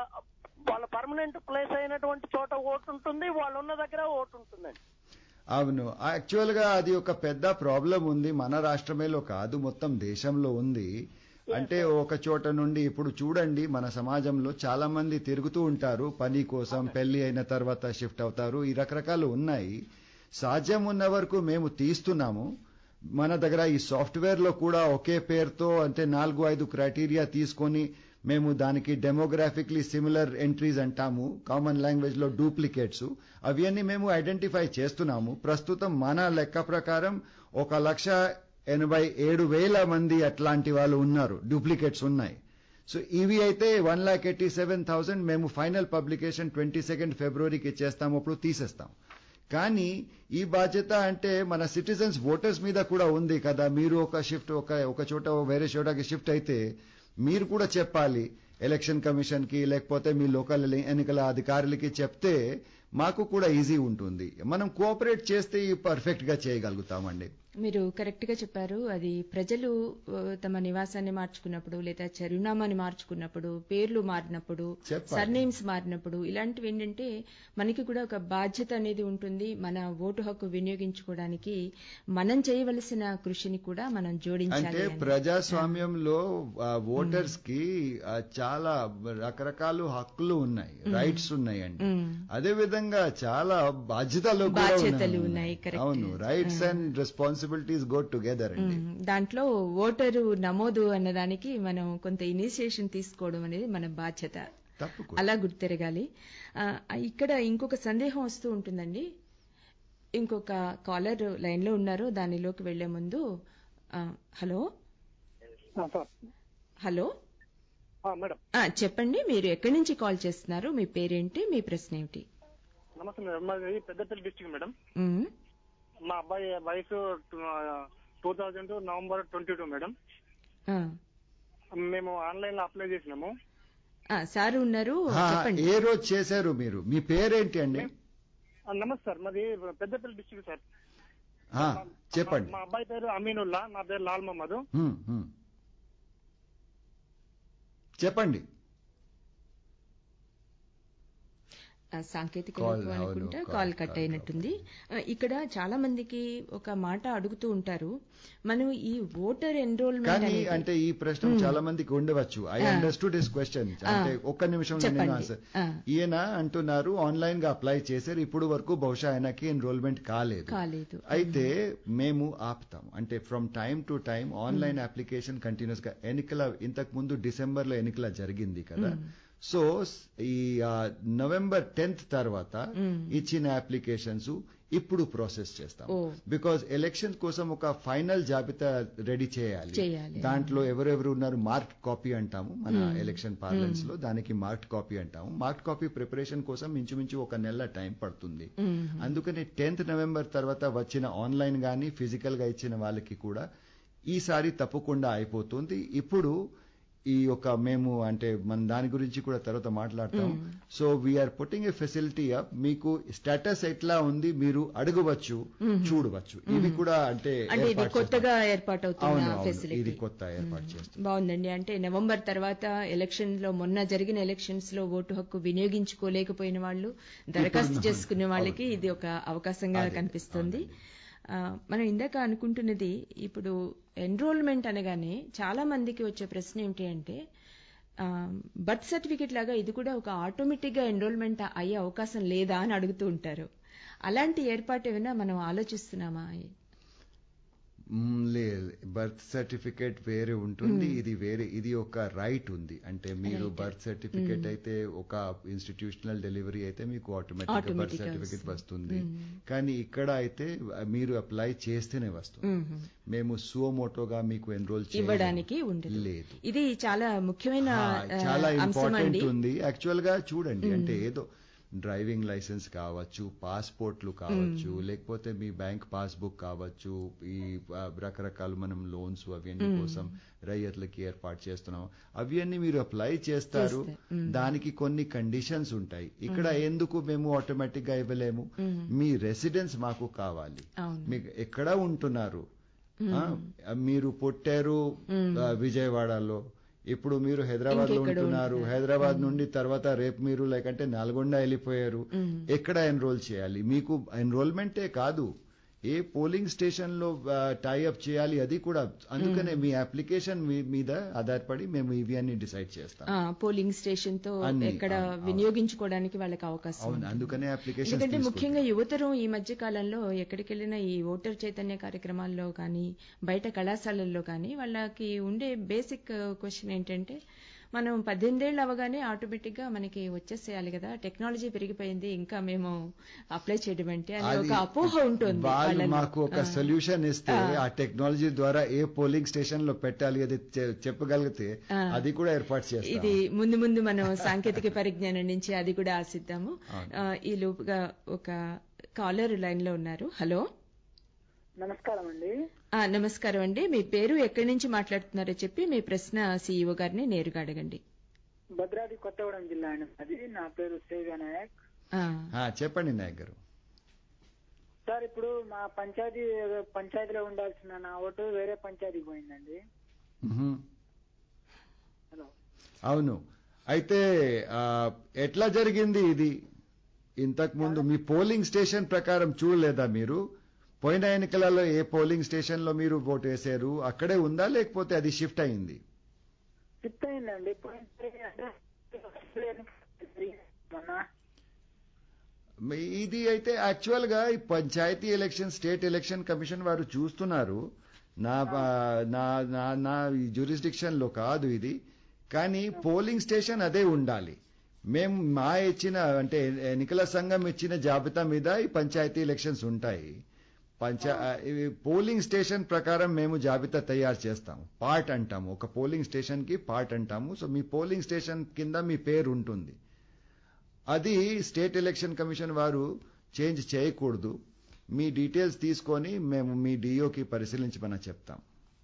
వాళ్ళ పర్మనెంట్ ప్లేస్ అయినటువంటి చోట ఓటు ఉంటుంది వాళ్ళు ఉన్న దగ్గర ఓటు ఉంటుందండి అవును యాక్చువల్ గా అది ఒక పెద్ద ప్రాబ్లం ఉంది మన రాష్ట్రమేలో కాదు మొత్తం దేశంలో ఉంది అంటే ఒక చోట నుండి ఇప్పుడు చూడండి మన సమాజంలో చాలా మంది తిరుగుతూ ఉంటారు పని కోసం పెళ్లి అయిన తర్వాత షిఫ్ట్ అవుతారు ఈ రకరకాలు ఉన్నాయి సాధ్యం ఉన్న వరకు మేము తీస్తున్నాము మన దగ్గర ఈ సాఫ్ట్వేర్ లో కూడా ఒకే పేరుతో అంటే నాలుగు ఐదు క్రైటీరియా తీసుకొని మేము దానికి డెమోగ్రాఫిక్లీ సిమిలర్ ఎంట్రీస్ అంటాము కామన్ లాంగ్వేజ్ లో డూప్లికేట్స్ అవన్నీ మేము ఐడెంటిఫై చేస్తున్నాము ప్రస్తుతం మన లెక్క ప్రకారం ఒక లక్ష ఎనభై ఏడు వేల మంది అట్లాంటి వాళ్ళు ఉన్నారు డూప్లికేట్స్ ఉన్నాయి సో ఇవి అయితే one lakh eighty seven thousand మేము ఫైనల్ పబ్లికేషన్ ట్వంటీ సెకండ్ ఫిబ్రవరికి ఇచ్చేస్తాము అప్పుడు తీసేస్తాం కానీ ఈ బాధ్యత అంటే మన సిటిజన్స్ ఓటర్స్ మీద కూడా ఉంది కదా మీరు ఒక షిఫ్ట్ ఒక ఒక చోట వేరే చోటకి షిఫ్ట్ అయితే మీరు కూడా చెప్పాలి ఎలక్షన్ కమిషన్ కి లేకపోతే మీ లోకల్ ఎన్నికల అధికారులకి చెప్తే మాకు కూడా ఈజీ ఉంటుంది మనం కోఆపరేట్ చేస్తే పర్ఫెక్ట్ గా చేయగలుగుతామండి మీరు కరెక్ట్ గా చెప్పారు అది ప్రజలు ఆ, తమ నివాసాన్ని మార్చుకున్నప్పుడు లేదా చిరునామాని మార్చుకున్నప్పుడు పేర్లు మారినప్పుడు చెప్పాలి. సర్నేమ్స్ మారినప్పుడు ఇలాంటివి ఏంటంటే మనకి కూడా ఒక బాధ్యత అనేది ఉంటుంది మన ఓటు హక్కు వినియోగించుకోవడానికి మనం చేయవలసిన కృషిని కూడా మనం జోడించాలి అంటే అని. ప్రజాస్వామ్యంలో ఓటర్స్ కి ఆ, చాలా రకరకాల హక్కులు ఉన్నాయి రైట్స్ ఉన్నాయండి మ్మ్. అదే విధంగా చాలా బాధ్యతలు కూడా బాధ్యతలు ఉన్నాయి, correct. అవును rights and responsibilities go together అండి మ్మ్. దాంట్లో ఓటరు నమోదు అన్నదానికి మనం కొంత ఇనిషియేషన్ తీసుకోవడం అనేది మన బాధ్యత తప్పకుండా అలా గుర్తెరగాలి ఆ, ఇక్కడ ఇంకొక సందేహం వస్తూ ఉంటుందండి ఇంకొక కాలర్ లైన్ లో ఉన్నారు దానిలోకి వెళ్లే ముందు ఆ, హలో సార్ హలో మేడం ఆ, చెప్పండి మీరు ఎక్కడి నుంచి కాల్ చేస్తున్నారు మీ పేరేంటి మీ ప్రశ్న ఏమిటి నమస్తే మేడం మాది పెద్దపల్లి డిస్ట్రిక్ట్ మేడం మ్మ్. మా అబ్బాయి వయసు two thousand November twenty two madam ఆ. మేము ఆన్లైన్ లో అప్లై చేసినాము ఆ, సార్ ఉన్నారు ఆ, చెప్పండి ఏ రోజు చేశారు మీరు మీ పేరేంటి అండి ఆ, నమస్తే సార్ మాది పెద్దపల్లి డిస్ట్రిక్ట్ సార్ ఆ, చెప్పండి మా అబ్బాయి పేరు అమీనుల్లా నా పేరు లాల్ మహమ్మద్ హ్మ్, హ్మ్. చెప్పండి ఆ, సాంకేతిక Call, లోపం అవును, అనుకుంటా call, కాల్ కట్ call అయినట్టుంది ఆ, ఇక్కడ చాలా మందికి ఒక మాట అడుగుతూ ఉంటారు మనం ఈ ఓటర్ ఎన్రోల్మెంట్ కానీ అనేది అంటే ఈ ప్రశ్న చాలా మందికి ఉండవచ్చు ఐ ఆ. అండర్స్టూడ్ హిస్ క్వశ్చన్ అంటే ఒక్క నిమిషం నేను చెప్పండి. answer. ఆ. ఈయన అంటున్నారు ఆన్లైన్ గా అప్లై చేశారు ఇప్పుడు వరకు బహుశా ఆయనకి ఎన్రోల్మెంట్ కాలేదు కాలేదు అయితే మేము ఆపుతాం అంటే from time to time online application కంటిన్యూస్ గా ఎన్నికల ఇంతకు ముందు డిసెంబర్ లో ఎన్నికల జరిగింది కదా సో ఈ నవంబర్ టెన్త్ తర్వాత ఇచ్చిన అప్లికేషన్స్ ఇప్పుడు ప్రాసెస్ చేస్తాం ఓ. బికాజ్ ఎలక్షన్ కోసం ఒక ఫైనల్ జాబితా రెడీ చేయాలి చేయాలి. దాంట్లో ఎవరెవరు ఉన్నారు మార్క్డ్ కాపీ అంటాము మన ఎలక్షన్ పార్లెన్స్ లో దానికి మార్క్డ్ కాపీ అంటాము మార్క్డ్ కాపీ ప్రిపరేషన్ కోసం ఇంచుమించు ఒక నెల టైం పడుతుంది అందుకని టెన్త్ నవంబర్ తర్వాత వచ్చిన ఆన్లైన్ గానీ ఫిజికల్ గా ఇచ్చిన వాళ్ళకి కూడా ఈసారి తప్పకుండా అయిపోతుంది ఇప్పుడు ఈ యొక్క మేము అంటే మన దాని గురించి కూడా తర్వాత మాట్లాడతాం so we're putting a facility up మీకు స్టేటస్ ఎట్లా ఉంది మీరు అడగవచ్చు చూడవచ్చు ఇవి కూడా అంటే అంటే ఇది ఏర్పాటు కొత్తగా చేస్తాం. ఏర్పాటవుతున్న అవును అవును ఫెసిలిటీ ఇది కొత్త ఏర్పాటు చేస్తాం బాగుందండి అంటే నవంబర్ తర్వాత ఎలక్షన్ లో మొన్న జరిగిన ఎలక్షన్స్ లో ఓటు హక్కు వినియోగించుకోలేకపోయిన వాళ్ళు దరఖాస్తు ఇప్పుడు చేసుకునే వాళ్ళకి ఇది ఒక అవకాశంగా అదే, కనిపిస్తుంది ఆ, మనం ఇందాక అనుకుంటున్నది ఇప్పుడు ఎన్రోల్మెంట్ అనగానే చాలా మందికి వచ్చే ప్రశ్న ఏంటి అంటే బర్త్ సర్టిఫికెట్ లాగా ఇది కూడా ఒక ఆటోమేటిక్ గా ఎన్రోల్మెంట్ అయ్యే అవకాశం లేదా అని అడుగుతూ ఉంటారు అలాంటి ఏర్పాటు ఏమైనా మనం ఆలోచిస్తున్నామా మ్మ్, లేదు బర్త్ సర్టిఫికేట్ వేరే ఉంటుంది ఇది వేరే ఇది ఒక రైట్ ఉంది అంటే మీరు బర్త్ సర్టిఫికేట్ అయితే ఒక ఇన్స్టిట్యూషనల్ డెలివరీ అయితే మీకు ఆటోమేటిక్ బర్త్ Automatic గా సర్టిఫికేట్ వస్తుంది కానీ ఇక్కడ అయితే మీరు అప్లై చేస్తేనే వస్తుంది మేము సువోమోటోగా మీకు ఎన్రోల్ ఇవ్వడానికి ఉండదు లేదు ఇది చాలా ముఖ్యమైన ఆ, ఆ, చాలా అంశం ఇంపార్టెంట్ అండి ఉంది యాక్చువల్ గా చూడండి అంటే ఏదో డ్రైవింగ్ లైసెన్స్ కావచ్చు పాస్పోర్ట్లు కావచ్చు లేకపోతే మీ బ్యాంక్ పాస్బుక్ కావచ్చు ఈ ఆ, రకరకాల మనం లోన్స్ అవన్నీ కోసం రైతులకి ఏర్పాటు చేస్తున్నాం అవన్నీ మీరు అప్లై చేస్తారు దానికి కొన్ని కండిషన్స్ ఉంటాయి ఇక్కడ ఎందుకు మేము ఆటోమేటిక్ గా ఇవ్వలేము మీ రెసిడెన్స్ మాకు కావాలి అవును. మీకు ఎక్కడ ఉంటున్నారు ఆ, మీరు పుట్టారు ఆ, విజయవాడలో ఇప్పుడు మీరు హైదరాబాద్ లో ఇంకెక్కడ ఉంటున్నారు హైదరాబాద్ నుండి తర్వాత రేపు మీరు లేకంటే నల్గొండ వెళ్ళిపోయారు ఎక్కడ ఎన్రోల్ చేయాలి మీకు ఎన్రోల్మెంటే కాదు ఏ పోలింగ్ స్టేషన్ లో టైఅప్ చేయాలి అది కూడా అందుకనే మీ అప్లికేషన్ మీద ఆధారపడి మేము ఇవి అన్ని డిసైడ్ చేస్తాం ఆ, పోలింగ్ స్టేషన్ తో అన్ని, ఎక్కడ అవును, అవును. వినియోగించుకోవడానికి వాళ్ళకి అవకాశం అవును ఉంటుంది. అందుకనే అప్లికేషన్ ఎందుకంటే ముఖ్యంగా యువతరం ఈ మధ్య కాలంలో ఎక్కడికి వెళ్ళినా ఈ ఓటర్ చైతన్య కార్యక్రమాల్లో కానీ బయట కళాశాలల్లో కానీ వాళ్ళకి ఉండే బేసిక్ క్వశ్చన్ ఏంటంటే మనం పద్దెనిమిదేళ్ళు అవగానే ఆటోమేటిక్ గా మనకి వచ్చేసేయాలి కదా టెక్నాలజీ పెరిగిపోయింది ఇంకా మేము అప్లై చేయడం అంటే అని ఒక అది అపోహ ఉంటుంది వాళ్ళు వాళ్ళలో. మాకు ఒక సొల్యూషన్ ఇస్తే ఆ టెక్నాలజీ ద్వారా ఏ పోలింగ్ స్టేషన్ లో పెట్టాలి అది చె- చెప్పగలిగితే అది కూడా ఏర్పాటు చేస్తాం ఇది ముందు ముందు మనం సాంకేతిక పరిజ్ఞానం నుంచి అది కూడా ఆశిద్దాము ఆ, ఈ లోపుగా ఒక కాలర్ లైన్ లో ఉన్నారు హలో నమస్కారం అండి ఆ, నమస్కారం అండి మీ పేరు ఎక్కడి నుంచి మాట్లాడుతున్నారో చెప్పి మీ ప్రశ్న సీఈఓ గారిని నేరుగా అడగండి భద్రాద్రి కొత్తగూడెం జిల్లా అండి అది నా పేరు సేవ్య నాయక్ ఆ, ఆ, చెప్పండి నాయక్ గారు సార్ ఇప్పుడు మా పంచాయతీ పంచాయతీలో ఉండాల్సిన నా ఓటు వేరే పంచాయతీకి పోయిందండి మ్హూ. హలో అవును అయితే ఆ, ఎట్లా జరిగింది ఇది ఇంతకు ముందు మీ పోలింగ్ స్టేషన్ ప్రకారం చూడలేదా మీరు పోయిన ఎన్నికలలో ఏ పోలింగ్ స్టేషన్ లో మీరు ఓటు వేశారు అక్కడే ఉందా లేకపోతే అది షిఫ్ట్ అయింది షిఫ్ట్ అయిందండి పోయినసారి అంటే మొన్న మీ- ఇది అయితే యాక్చువల్ గా ఈ panchayati election state election commission వారు చూస్తున్నారు నా బా- నా నా నా జ్యూరిస్డిక్షన్ లో కాదు ఇది కానీ పోలింగ్ స్టేషన్ అదే ఉండాలి మేము మా ఇచ్చిన అంటే ఎన్నికల సంఘం ఇచ్చిన జాబితా మీద ఈ పంచాయతీ ఎలక్షన్స్ ఉంటాయి పంచా ఇవి పోలింగ్ స్టేషన్ ప్రకారం మేము జాబితా తయారు చేస్తాము పార్ట్ అంటాము ఒక పోలింగ్ స్టేషన్ కి పార్ట్ అంటాము సో మీ పోలింగ్ స్టేషన్ కింద మీ పేరు ఉంటుంది అది స్టేట్ ఎలక్షన్ కమిషన్ వారు చేంజ్ చేయకూడదు మీ డీటెయిల్స్ తీసుకొని మేము మీ డిఓకి పరిశీలించి మనం చెప్తాం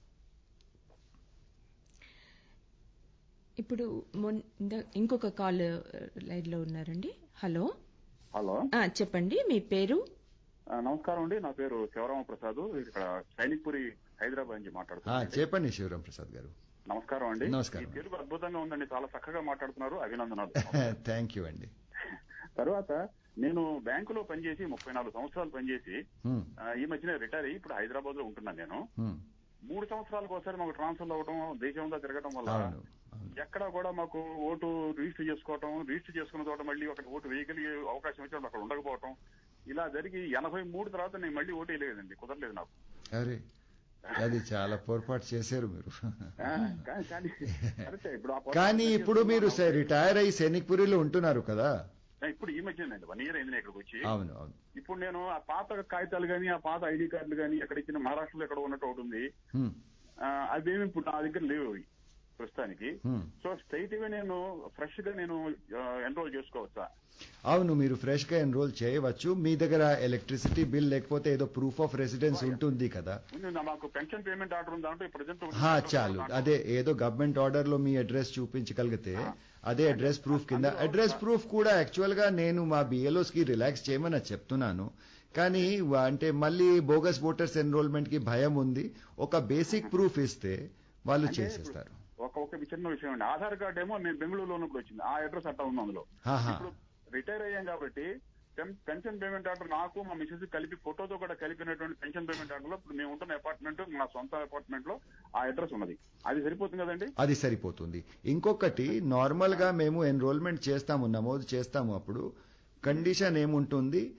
ఇప్పుడు మొన్- ఇంద- ఇంకొక కాల్ లైన్ లో ఉన్నారండి హలో హలో ఆ, చెప్పండి మీ పేరు ఆ, నమస్కారం అండి నా పేరు శివరామ ప్రసాద్ ఇక్కడ సైనిక్పురి హైదరాబాద్ నుంచి ఆ, మాట్లాడుతున్నాను చెప్పండి శివరాం ప్రసాద్ గారు నమస్కారం అండి నమస్కారం. ఈ తెలుగు అద్భుతంగా ఉందండి చాలా చక్కగా మాట్లాడుతున్నారు అభినందనాలు థ్యాంక్ యూ అండి తర్వాత నేను బ్యాంకులో పనిచేసి ముప్పై నాలుగు సంవత్సరాలు పనిచేసి హ్మ్, ఆ, ఈ మధ్యన రిటైర్ అయ్యి ఇప్పుడు హైదరాబాద్ లో ఉంటున్నాను నేను హ్మ్. మూడు సంవత్సరాలకు ఒకసారి మాకు ట్రాన్స్ఫర్ అవ్వడం దేశంలో తిరగడం వల్ల అవును అవును. ఎక్కడ కూడా మాకు ఓటు రిజిస్టర్ చేసుకోవటం రిజిస్టర్ చేసుకున్న చోట మళ్ళీ ఒక ఓటు వేయగలిగే అవకాశం వచ్చినప్పుడు అక్కడ ఉండకపోవటం ఇలా జరిగి ఎనభై మూడు తర్వాత నేను మళ్ళీ ఓటు వేయలేదండి కుదరలేదు నాకు అరే అది చాలా పొరపాటు చేశారు మీరు ఆ, కానీ కానీ కరెక్టే. ఇప్పుడు ఆ పొరపాటు కానీ ఇప్పుడు మీరు చేసుకున్నాను. రిటైర్ అయ్యి సైనిక్పురిలో ఉంటున్నారు కదా ఇప్పుడు ఈ మధ్యనండి వన్ ఇయర్ అయింది నేను ఇక్కడికి వచ్చి అవును అవును ఇప్పుడు నేను ఆ పాత కాగితాలు గానీ ఆ పాత ఐడి కార్డులు గానీ ఎక్కడ ఇచ్చిన మహారాష్ట్రలో ఎక్కడ ఉన్నట్టు ఒకటి ఉంది హ్మ్, ఆ, అవేమి ఇప్పుడు నా దగ్గర లేవు అవి ప్రస్తుతానికి హ్మ్. సో స్ట్రైట్ గా నేను ఫ్రెష్ గా నేను ఎన్రోల్ చేసుకోవచ్చా అవును మీరు ఫ్రెష్ గా ఎన్రోల్ చేయవచ్చు మీ దగ్గర ఎలక్ట్రిసిటీ బిల్ లేకపోతే ఏదో ప్రూఫ్ ఆఫ్ రెసిడెన్స్ ఉంటుంది కదా ఉంది, నా- మాకు పెన్షన్ పేమెంట్ ఆర్డర్ ఉంది దాంట్లో ప్రజెంట్ హా చాలు అదే ఏదో గవర్నమెంట్ ఆర్డర్ లో మీ అడ్రస్ చూపించగలిగితే అదే అడ్రస్ ప్రూఫ్ కింద అడ్రస్ ప్రూఫ్ కూడా యాక్చువల్ గా నేను మా బిఎల్ఓస్ కి రిలాక్స్ చేయమని చెప్తున్నాను కానీ వా- అంటే మళ్ళీ బోగస్ ఓటర్స్ ఎన్రోల్మెంట్ కి భయం ఉంది ఒక బేసిక్ ప్రూఫ్ ఇస్తే వాళ్ళు చేసేస్తారు ఒక ఒక చిన్న విషయం అండి ఆధార్ కార్డ్ ఏమో నేను బెంగళూరులో ఉన్నప్పుడు వచ్చింది ఆ అడ్రస్ అట్టా ఉంది అందులో ఆహా. ఇప్పుడు రిటైర్ అయ్యాం కాబట్టి పెన్- పెన్షన్ పేమెంట్ ఆర్డర్ నాకు మా మిసెస్ కలిపి ఫోటోతో కూడా కలిపినటువంటి పెన్షన్ పేమెంట్ ఆర్డర్ లో ఇప్పుడు మేము ఉంటున్న అపార్ట్మెంట్ మా సొంత అపార్ట్మెంట్ లో ఆ అడ్రస్ ఉన్నది అది సరిపోతుంది కదండి అది సరిపోతుంది ఇంకొకటి నార్మల్ గా మేము ఎన్రోల్మెంట్ చేస్తాము నమోదు చేస్తాము అప్పుడు కండిషన్ ఏముంటుంది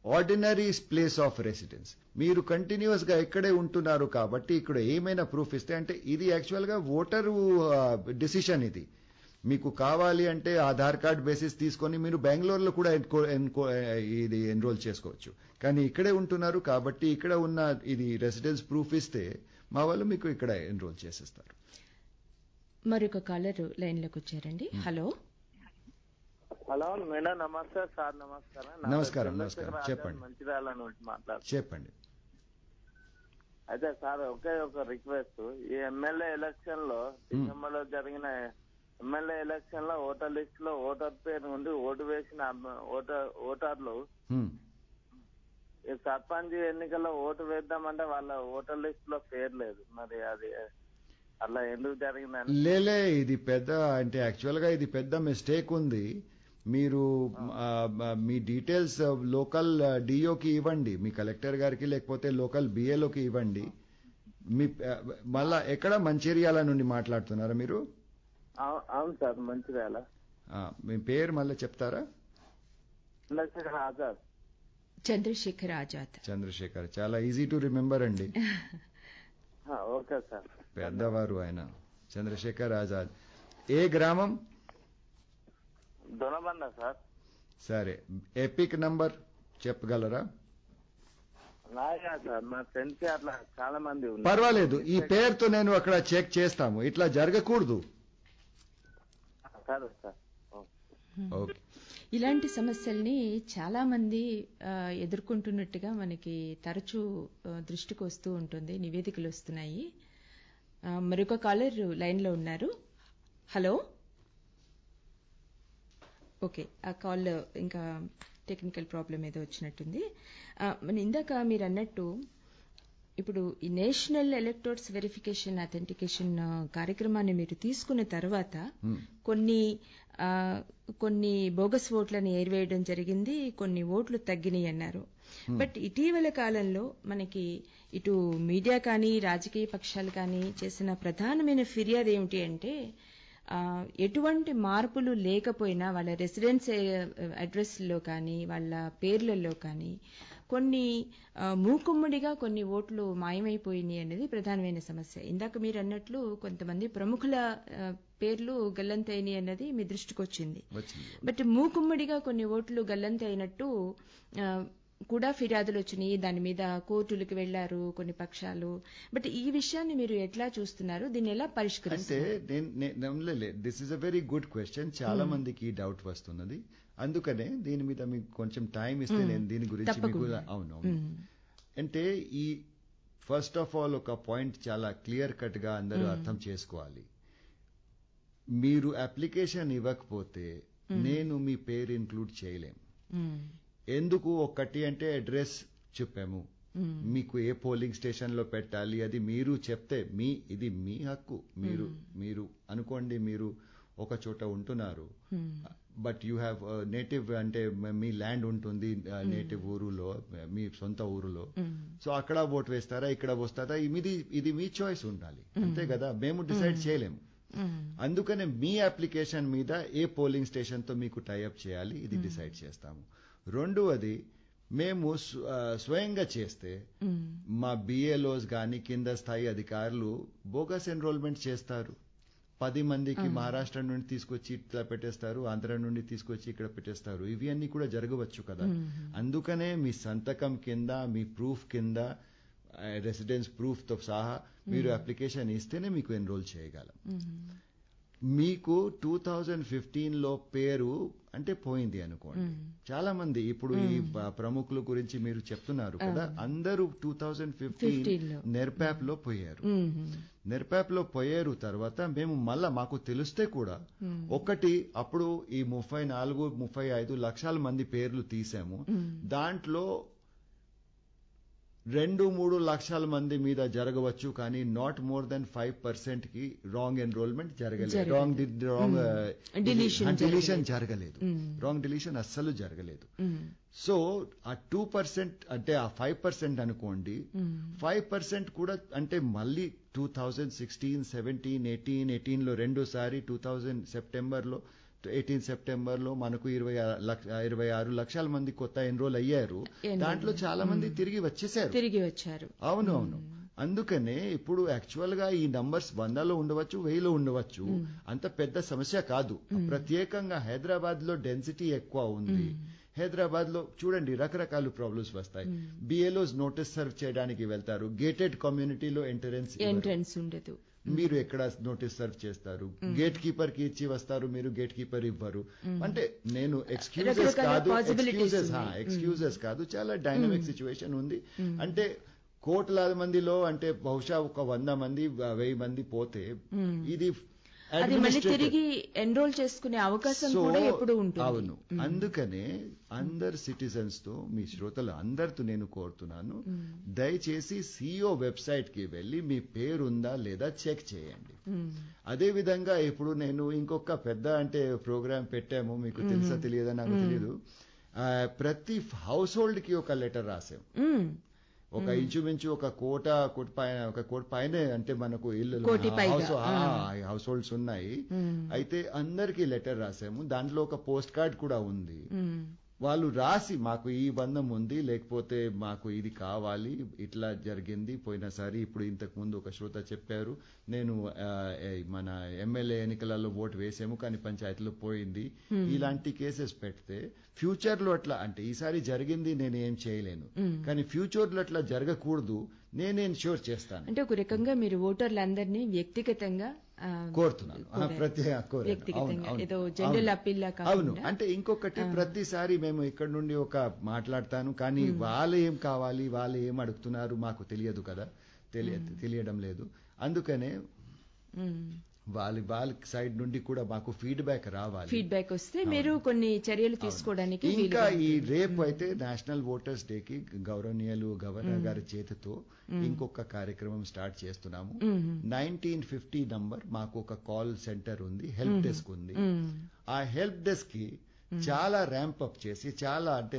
ఆర్డినరీ ప్లేస్ ఆఫ్ రెసిడెన్స్ మీరు కంటిన్యూస్ గా ఇక్కడే ఉంటున్నారు కాబట్టి ఇక్కడ ఏమైనా ప్రూఫ్ ఇస్తే అంటే ఇది యాక్చువల్ గా ఓటరు డిసిషన్ ఇది మీకు కావాలి అంటే ఆధార్ కార్డ్ బేసిస్ తీసుకొని మీరు బెంగళూరులో కూడా ఎన్కో- ఎన్కో- ఇది ఎన్రోల్ చేసుకోవచ్చు కానీ ఇక్కడే ఉంటున్నారు కాబట్టి ఇక్కడ ఉన్న ఇది రెసిడెన్స్ ప్రూఫ్ ఇస్తే మా వాళ్ళు మీకు ఇక్కడ ఎన్రోల్ చేసేస్తారు మరొక కాలర్ లైన్ లోకి వచ్చారండి హలో హలో మేడం నమస్తే సార్ నమస్కారం నా నమస్కారం, పేరు నమస్కారం. చంద్రశేఖర్ చెప్పండి. ఆజాద్, మంచిర్యాల నుంచి మాట్లాడు చెప్పండి అయితే సార్ ఒకే ఒక రిక్వెస్ట్ ఈ ఎమ్మెల్యే ఎలక్షన్ లో డిసెంబర్ లో జరిగిన ఎమ్మెల్యే ఎలక్షన్ లో ఓటర్ లిస్ట్ లో ఓటర్ పేరు నుండి ఓటు వేసిన అభ్య- ఓటర్ ఓటర్లు హ్మ్. ఈ సర్పంచ్ ఎన్నికల్లో ఓటు వేద్దామంటే వాళ్ళ ఓటర్ లిస్ట్ లో పేరు లేదు మరి అది అట్లా ఎందుకు జరిగిందని లేలే ఇది పెద్ద అంటే యాక్చువల్ గా ఇది పెద్ద మిస్టేక్ ఉంది మీరు ఆ, ఆ, మీ డీటెయిల్స్ లోకల్ డిఓకి ఇవ్వండి మీ కలెక్టర్ గారికి లేకపోతే లోకల్ బిఏలోకి ఇవ్వండి మీ ఆ, మళ్ళా ఎక్కడ మంచిర్యాల నుండి మాట్లాడుతున్నారా మీరు అవు- అవును సార్ మంచిర్యాల ఆ, మీ పేరు మళ్ళీ చెప్తారా చంద్రశేఖర్ ఆజాద్ చంద్రశేఖర్ ఆజాద్ చంద్రశేఖర్ చాలా ఈజీ టు రిమెంబర్ అండి ఆ, ఓకే సార్ పెద్దవారు ఆయన చంద్రశేఖర్ ఆజాద్ ఏ గ్రామం దొనబండ సార్ సరే ఎపిక్ నంబర్ చెప్పగలరా నాయా సార్ మా ఫ్రెండ్స్ అట్లా చాలా మంది ఉన్నారు పర్వాలేదు ఈ పేరుతో నేను అక్కడ చెక్ చేస్తాము ఇట్లా జరగకూడదు సరే సార్ ఓకే. ఓకే ఇలాంటి సమస్యల్ని చాలా మంది ఆ, ఎదుర్కొంటున్నట్టుగా మనకి తరచూ ఆ, దృష్టికి వస్తూ ఉంటుంది నివేదికలు వస్తున్నాయి ఆ, మరొక కాలర్ లైన్ లో ఉన్నారు హలో ఓకే ఆ కాల్ ఇంకా టెక్నికల్ ప్రాబ్లం ఏదో వచ్చినట్టుంది ఆ, మన ఇందాక మీరు అన్నట్టు ఇప్పుడు ఈ నేషనల్ ఎలక్టోర్స్ వెరిఫికేషన్ అథెంటికేషన్ కార్యక్రమాన్ని మీరు తీసుకున్న తర్వాత కొన్ని ఆ, కొన్ని బోగస్ ఓట్లను ఏరివేయడం జరిగింది కొన్ని ఓట్లు తగ్గినాయి అన్నారు బట్ ఇటీవల కాలంలో మనకి ఇటు మీడియా కానీ రాజకీయ పక్షాలు కానీ చేసిన ప్రధానమైన ఫిర్యాదు ఏమిటి అంటే ఆ, ఎటువంటి మార్పులు లేకపోయినా వాళ్ళ రెసిడెన్స్ అడ్రస్లో కానీ వాళ్ళ పేర్లలో కానీ కొన్ని ఆ, మూకుమ్మడిగా కొన్ని ఓట్లు మాయమైపోయినాయి అనేది ప్రధానమైన సమస్య ఇందాక మీరు అన్నట్లు కొంతమంది ప్రముఖుల ఆ, పేర్లు గల్లంతైనాయి అన్నది మీ దృష్టికి వచ్చింది వచ్చింది బట్ మూకుమ్మడిగా కొన్ని ఓట్లు గల్లంత అయినట్టు ఆ, కూడా ఫిర్యాదులు వచ్చినాయి దాని మీద కోర్టులకు వెళ్లారు కొన్ని పక్షాలు బట్ ఈ విషయాన్ని మీరు ఎట్లా చూస్తున్నారు దీన్ని ఎలా అంటే పరిష్కరిస్తారు this is a very good question చాలా మందికి డౌట్ వస్తున్నది అందుకనే దీని మీద మీకు కొంచెం టైం ఇస్తే నేను దీని గురించి మీకు తప్పకుండా. అవును అవును. అంటే ఈ ఫస్ట్ ఆఫ్ ఆల్ ఒక పాయింట్ చాలా క్లియర్ కట్ గా అందరూ అర్థం చేసుకోవాలి మీరు అప్లికేషన్ ఇవ్వకపోతే నేను మీ పేరు ఇంక్లూడ్ చేయలేం మ్మ్. ఎందుకు ఒకటి అంటే అడ్రస్ చెప్పాము మీకు ఏ పోలింగ్ స్టేషన్ లో పెట్టాలి అది మీరు చెప్తే మీ ఇది మీ హక్కు మీరు మీరు అనుకోండి మీరు ఒక చోట ఉంటున్నారు బట్ యూ హ్యావ్ నేటివ్ అంటే మీ ల్యాండ్ ఉంటుంది నేటివ్ ఊరులో మీ సొంత ఊరులో సో అక్కడ ఓట్ వేస్తారా ఇక్కడ వస్తారా ఇది ఇది మీ చాయిస్ ఉండాలి అంతే కదా మేము డిసైడ్ చేయలేము అందుకనే మీ అప్లికేషన్ మీద ఏ పోలింగ్ స్టేషన్ తో మీకు టైఅప్ చేయాలి ఇది డిసైడ్ చేస్తాము రెండవది మేము స్వ- ఆ, స్వయంగా చేస్తే మా బిఏలోస్ గాని కింద స్థాయి అధికారులు బోగస్ ఎన్రోల్మెంట్ చేస్తారు పది మందికి మహారాష్ట్ర నుండి తీసుకొచ్చి ఇట్లా పెట్టేస్తారు ఆంధ్ర నుండి తీసుకొచ్చి ఇక్కడ పెట్టేస్తారు ఇవి అన్ని కూడా జరగవచ్చు కదా అందుకనే మీ సంతకం కింద మీ ప్రూఫ్ కింద రెసిడెన్స్ ప్రూఫ్ తో సహా మీరు అప్లికేషన్ ఇస్తేనే మీకు ఎన్రోల్ చేయగలం మీకు టూ థౌజండ్ ఫిఫ్టీన్ లో పేరు అంటే పోయింది అనుకోండి చాలా మంది ఇప్పుడు ఈ ప- ప్రముఖుల గురించి మీరు చెప్తున్నారు కదా అందరూ టూ థౌజండ్ ఫిఫ్టీన్ 15 లో. నెర్పాప్ లో పోయారు మ్మ్. నెర్పాప్ లో పోయారు తర్వాత మేము మళ్ళా మాకు తెలిస్తే కూడా ఒకటి అప్పుడు ఈ ముప్పై నాలుగు ముప్పై ఐదు లక్షల మంది పేర్లు తీసాము దాంట్లో రెండు మూడు లక్షల మంది మీద జరగవచ్చు కానీ not more than five percent కి రాంగ్ ఎన్రోల్మెంట్ జరగలేదు రాంగ్ రాంగ్ Deletion డిలీషన్ జరగలేదు రాంగ్ డిలీషన్ అస్సలు జరగలేదు సో ఆ టూ పర్సెంట్ అంటే ఆ ఫైవ్ పర్సెంట్ అనుకోండి ఫైవ్ పర్సెంట్ కూడా అంటే మళ్ళీ two thousand sixteen seventeen eighteen eighteen లో రెండోసారి టూ థౌజండ్ సెప్టెంబర్ లో ఎయిటీన్ సెప్టెంబర్ లో మనకు ఇరవై ఆ- లక్ష- ఇరవై ఆరు లక్షల మంది కొత్త ఎన్రోల్ అయ్యారు Enroll దాంట్లో చాలా మంది తిరిగి వచ్చేసారు తిరిగి వచ్చారు అవును అవును అందుకనే ఇప్పుడు యాక్చువల్ గా ఈ నంబర్స్ వందలో ఉండవచ్చు వెయ్యిలో ఉండవచ్చు అంత పెద్ద సమస్య కాదు ప్రత్యేకంగా హైదరాబాద్ లో డెన్సిటీ ఎక్కువ ఉంది హైదరాబాద్ లో చూడండి రకరకాల ప్రాబ్లమ్స్ వస్తాయి బిఏలోస్ నోటీస్ సర్వ్ చేయడానికి వెళ్తారు గేటెడ్ కమ్యూనిటీలో ఎంట్రెన్స్ ఎంట్రన్స్ ఉండదు మీరు ఎక్కడ నోటీస్ సర్వ్ చేస్తారు గేట్ కీపర్ కి ఇచ్చి వస్తారు మీరు గేట్ కీపర్ ఇవ్వరు అంటే నేను ఎక్స్క్యూజెస్ రకరకాల కాదు possibilities ఎక్స్క్యూజెస్ ఉన్నాయి. ఎక్స్క్యూజెస్ కాదు చాలా డైనమిక్ సిచ్యువేషన్ ఉంది అంటే కోట్లాది మందిలో అంటే బహుశా ఒక వంద మంది వెయ్యి మంది పోతే ఇది అది మళ్ళీ administrative. తిరిగి ఎన్రోల్ చేసుకునే అవకాశం సో, కూడా ఎప్పుడు ఉంటుంది అవును అందుకనే అందరు సిటిజన్స్ తో మీ శ్రోతలు అందరితో నేను కోరుతున్నాను దయచేసి సిఇఓ వెబ్సైట్ కి వెళ్ళి మీ పేరుందా లేదా చెక్ చేయండి అదే విధంగా ఇప్పుడు నేను ఇంకొక పెద్ద అంటే ప్రోగ్రామ్ పెట్టాము మీకు తెలుసా తెలియదా నాకు తెలియదు ఆ, ప్రతి హౌస్ హోల్డ్ కి ఒక లెటర్ రాసాం మ్మ్. ఒక ఇంచుమించు ఒక కోట కోటి పైన ఒక కోటి పైనే అంటే మనకు ఇల్లు కోటి పైగా, హౌస్ హోల్డ్స్ ఉన్నాయి అయితే అందరికి లెటర్ రాసాము దాంట్లో ఒక పోస్ట్ కార్డ్ కూడా ఉంది మ్మ్. వాళ్ళు రాసి మాకు ఈ బంధం ఉంది లేకపోతే మాకు ఇది కావాలి ఇట్లా జరిగింది పోయినసారి ఇప్పుడు ఇంతకు ముందు ఒక శ్రోత చెప్పారు నేను ఆ, ఏ, మన ఎమ్మెల్యే ఎన్నికలలో ఓటు వేసాము కానీ పంచాయతీలో పోయింది ఇలాంటి కేసెస్ పెడితే ఫ్యూచర్ లో అట్లా అంటే ఈసారి జరిగింది నేను ఏం చేయలేను కానీ ఫ్యూచర్ లో అట్లా జరగకూడదు నేను ఎన్ష్యూర్ చేస్తాను అంటే ఒక రకంగా మీరు ఓటర్లందరినీ వ్యక్తిగతంగా ఆ, కోరుతున్నాను ఆ, కోరారు. ప్రత్యేక కోరాను. వ్యక్తిగతంగా అవును, ఏదో అవును. జనరల్ అవును. అప్పీల్ లా అవును కాకుండా అంటే ఇంకొకటి ప్రతిసారి మేము ఇక్కడ నుండి ఒక మాట్లాడతాను కానీ వాళ్ళు ఏం కావాలి వాళ్ళు ఏం అడుగుతున్నారు మాకు తెలియదు కదా తెలియ తెలియడం లేదు అందుకనే మ్మ్. వాళ్ళ వాళ్ళ సైడ్ నుండి కూడా మాకు ఫీడ్బ్యాక్ రావాలి ఫీడ్బ్యాక్ వస్తే మీరు కొన్ని చర్యలు తీసుకోవడానికి ఇంకా వీలుగా ఈ రేపు అయితే నేషనల్ ఓటర్స్ డే కి గౌరవనీయులు గవర్నర్ గారి చేతితో ఇంకొక కార్యక్రమం స్టార్ట్ చేస్తున్నాము నైన్టీన్ ఫిఫ్టీ నంబర్ మాకు ఒక కాల్ సెంటర్ ఉంది హెల్ప్ డెస్క్ ఉంది మ్మ్. ఆ హెల్ప్ డెస్క్ కి చాలా ర్యాంప్ అప్ చేసి చాలా అంటే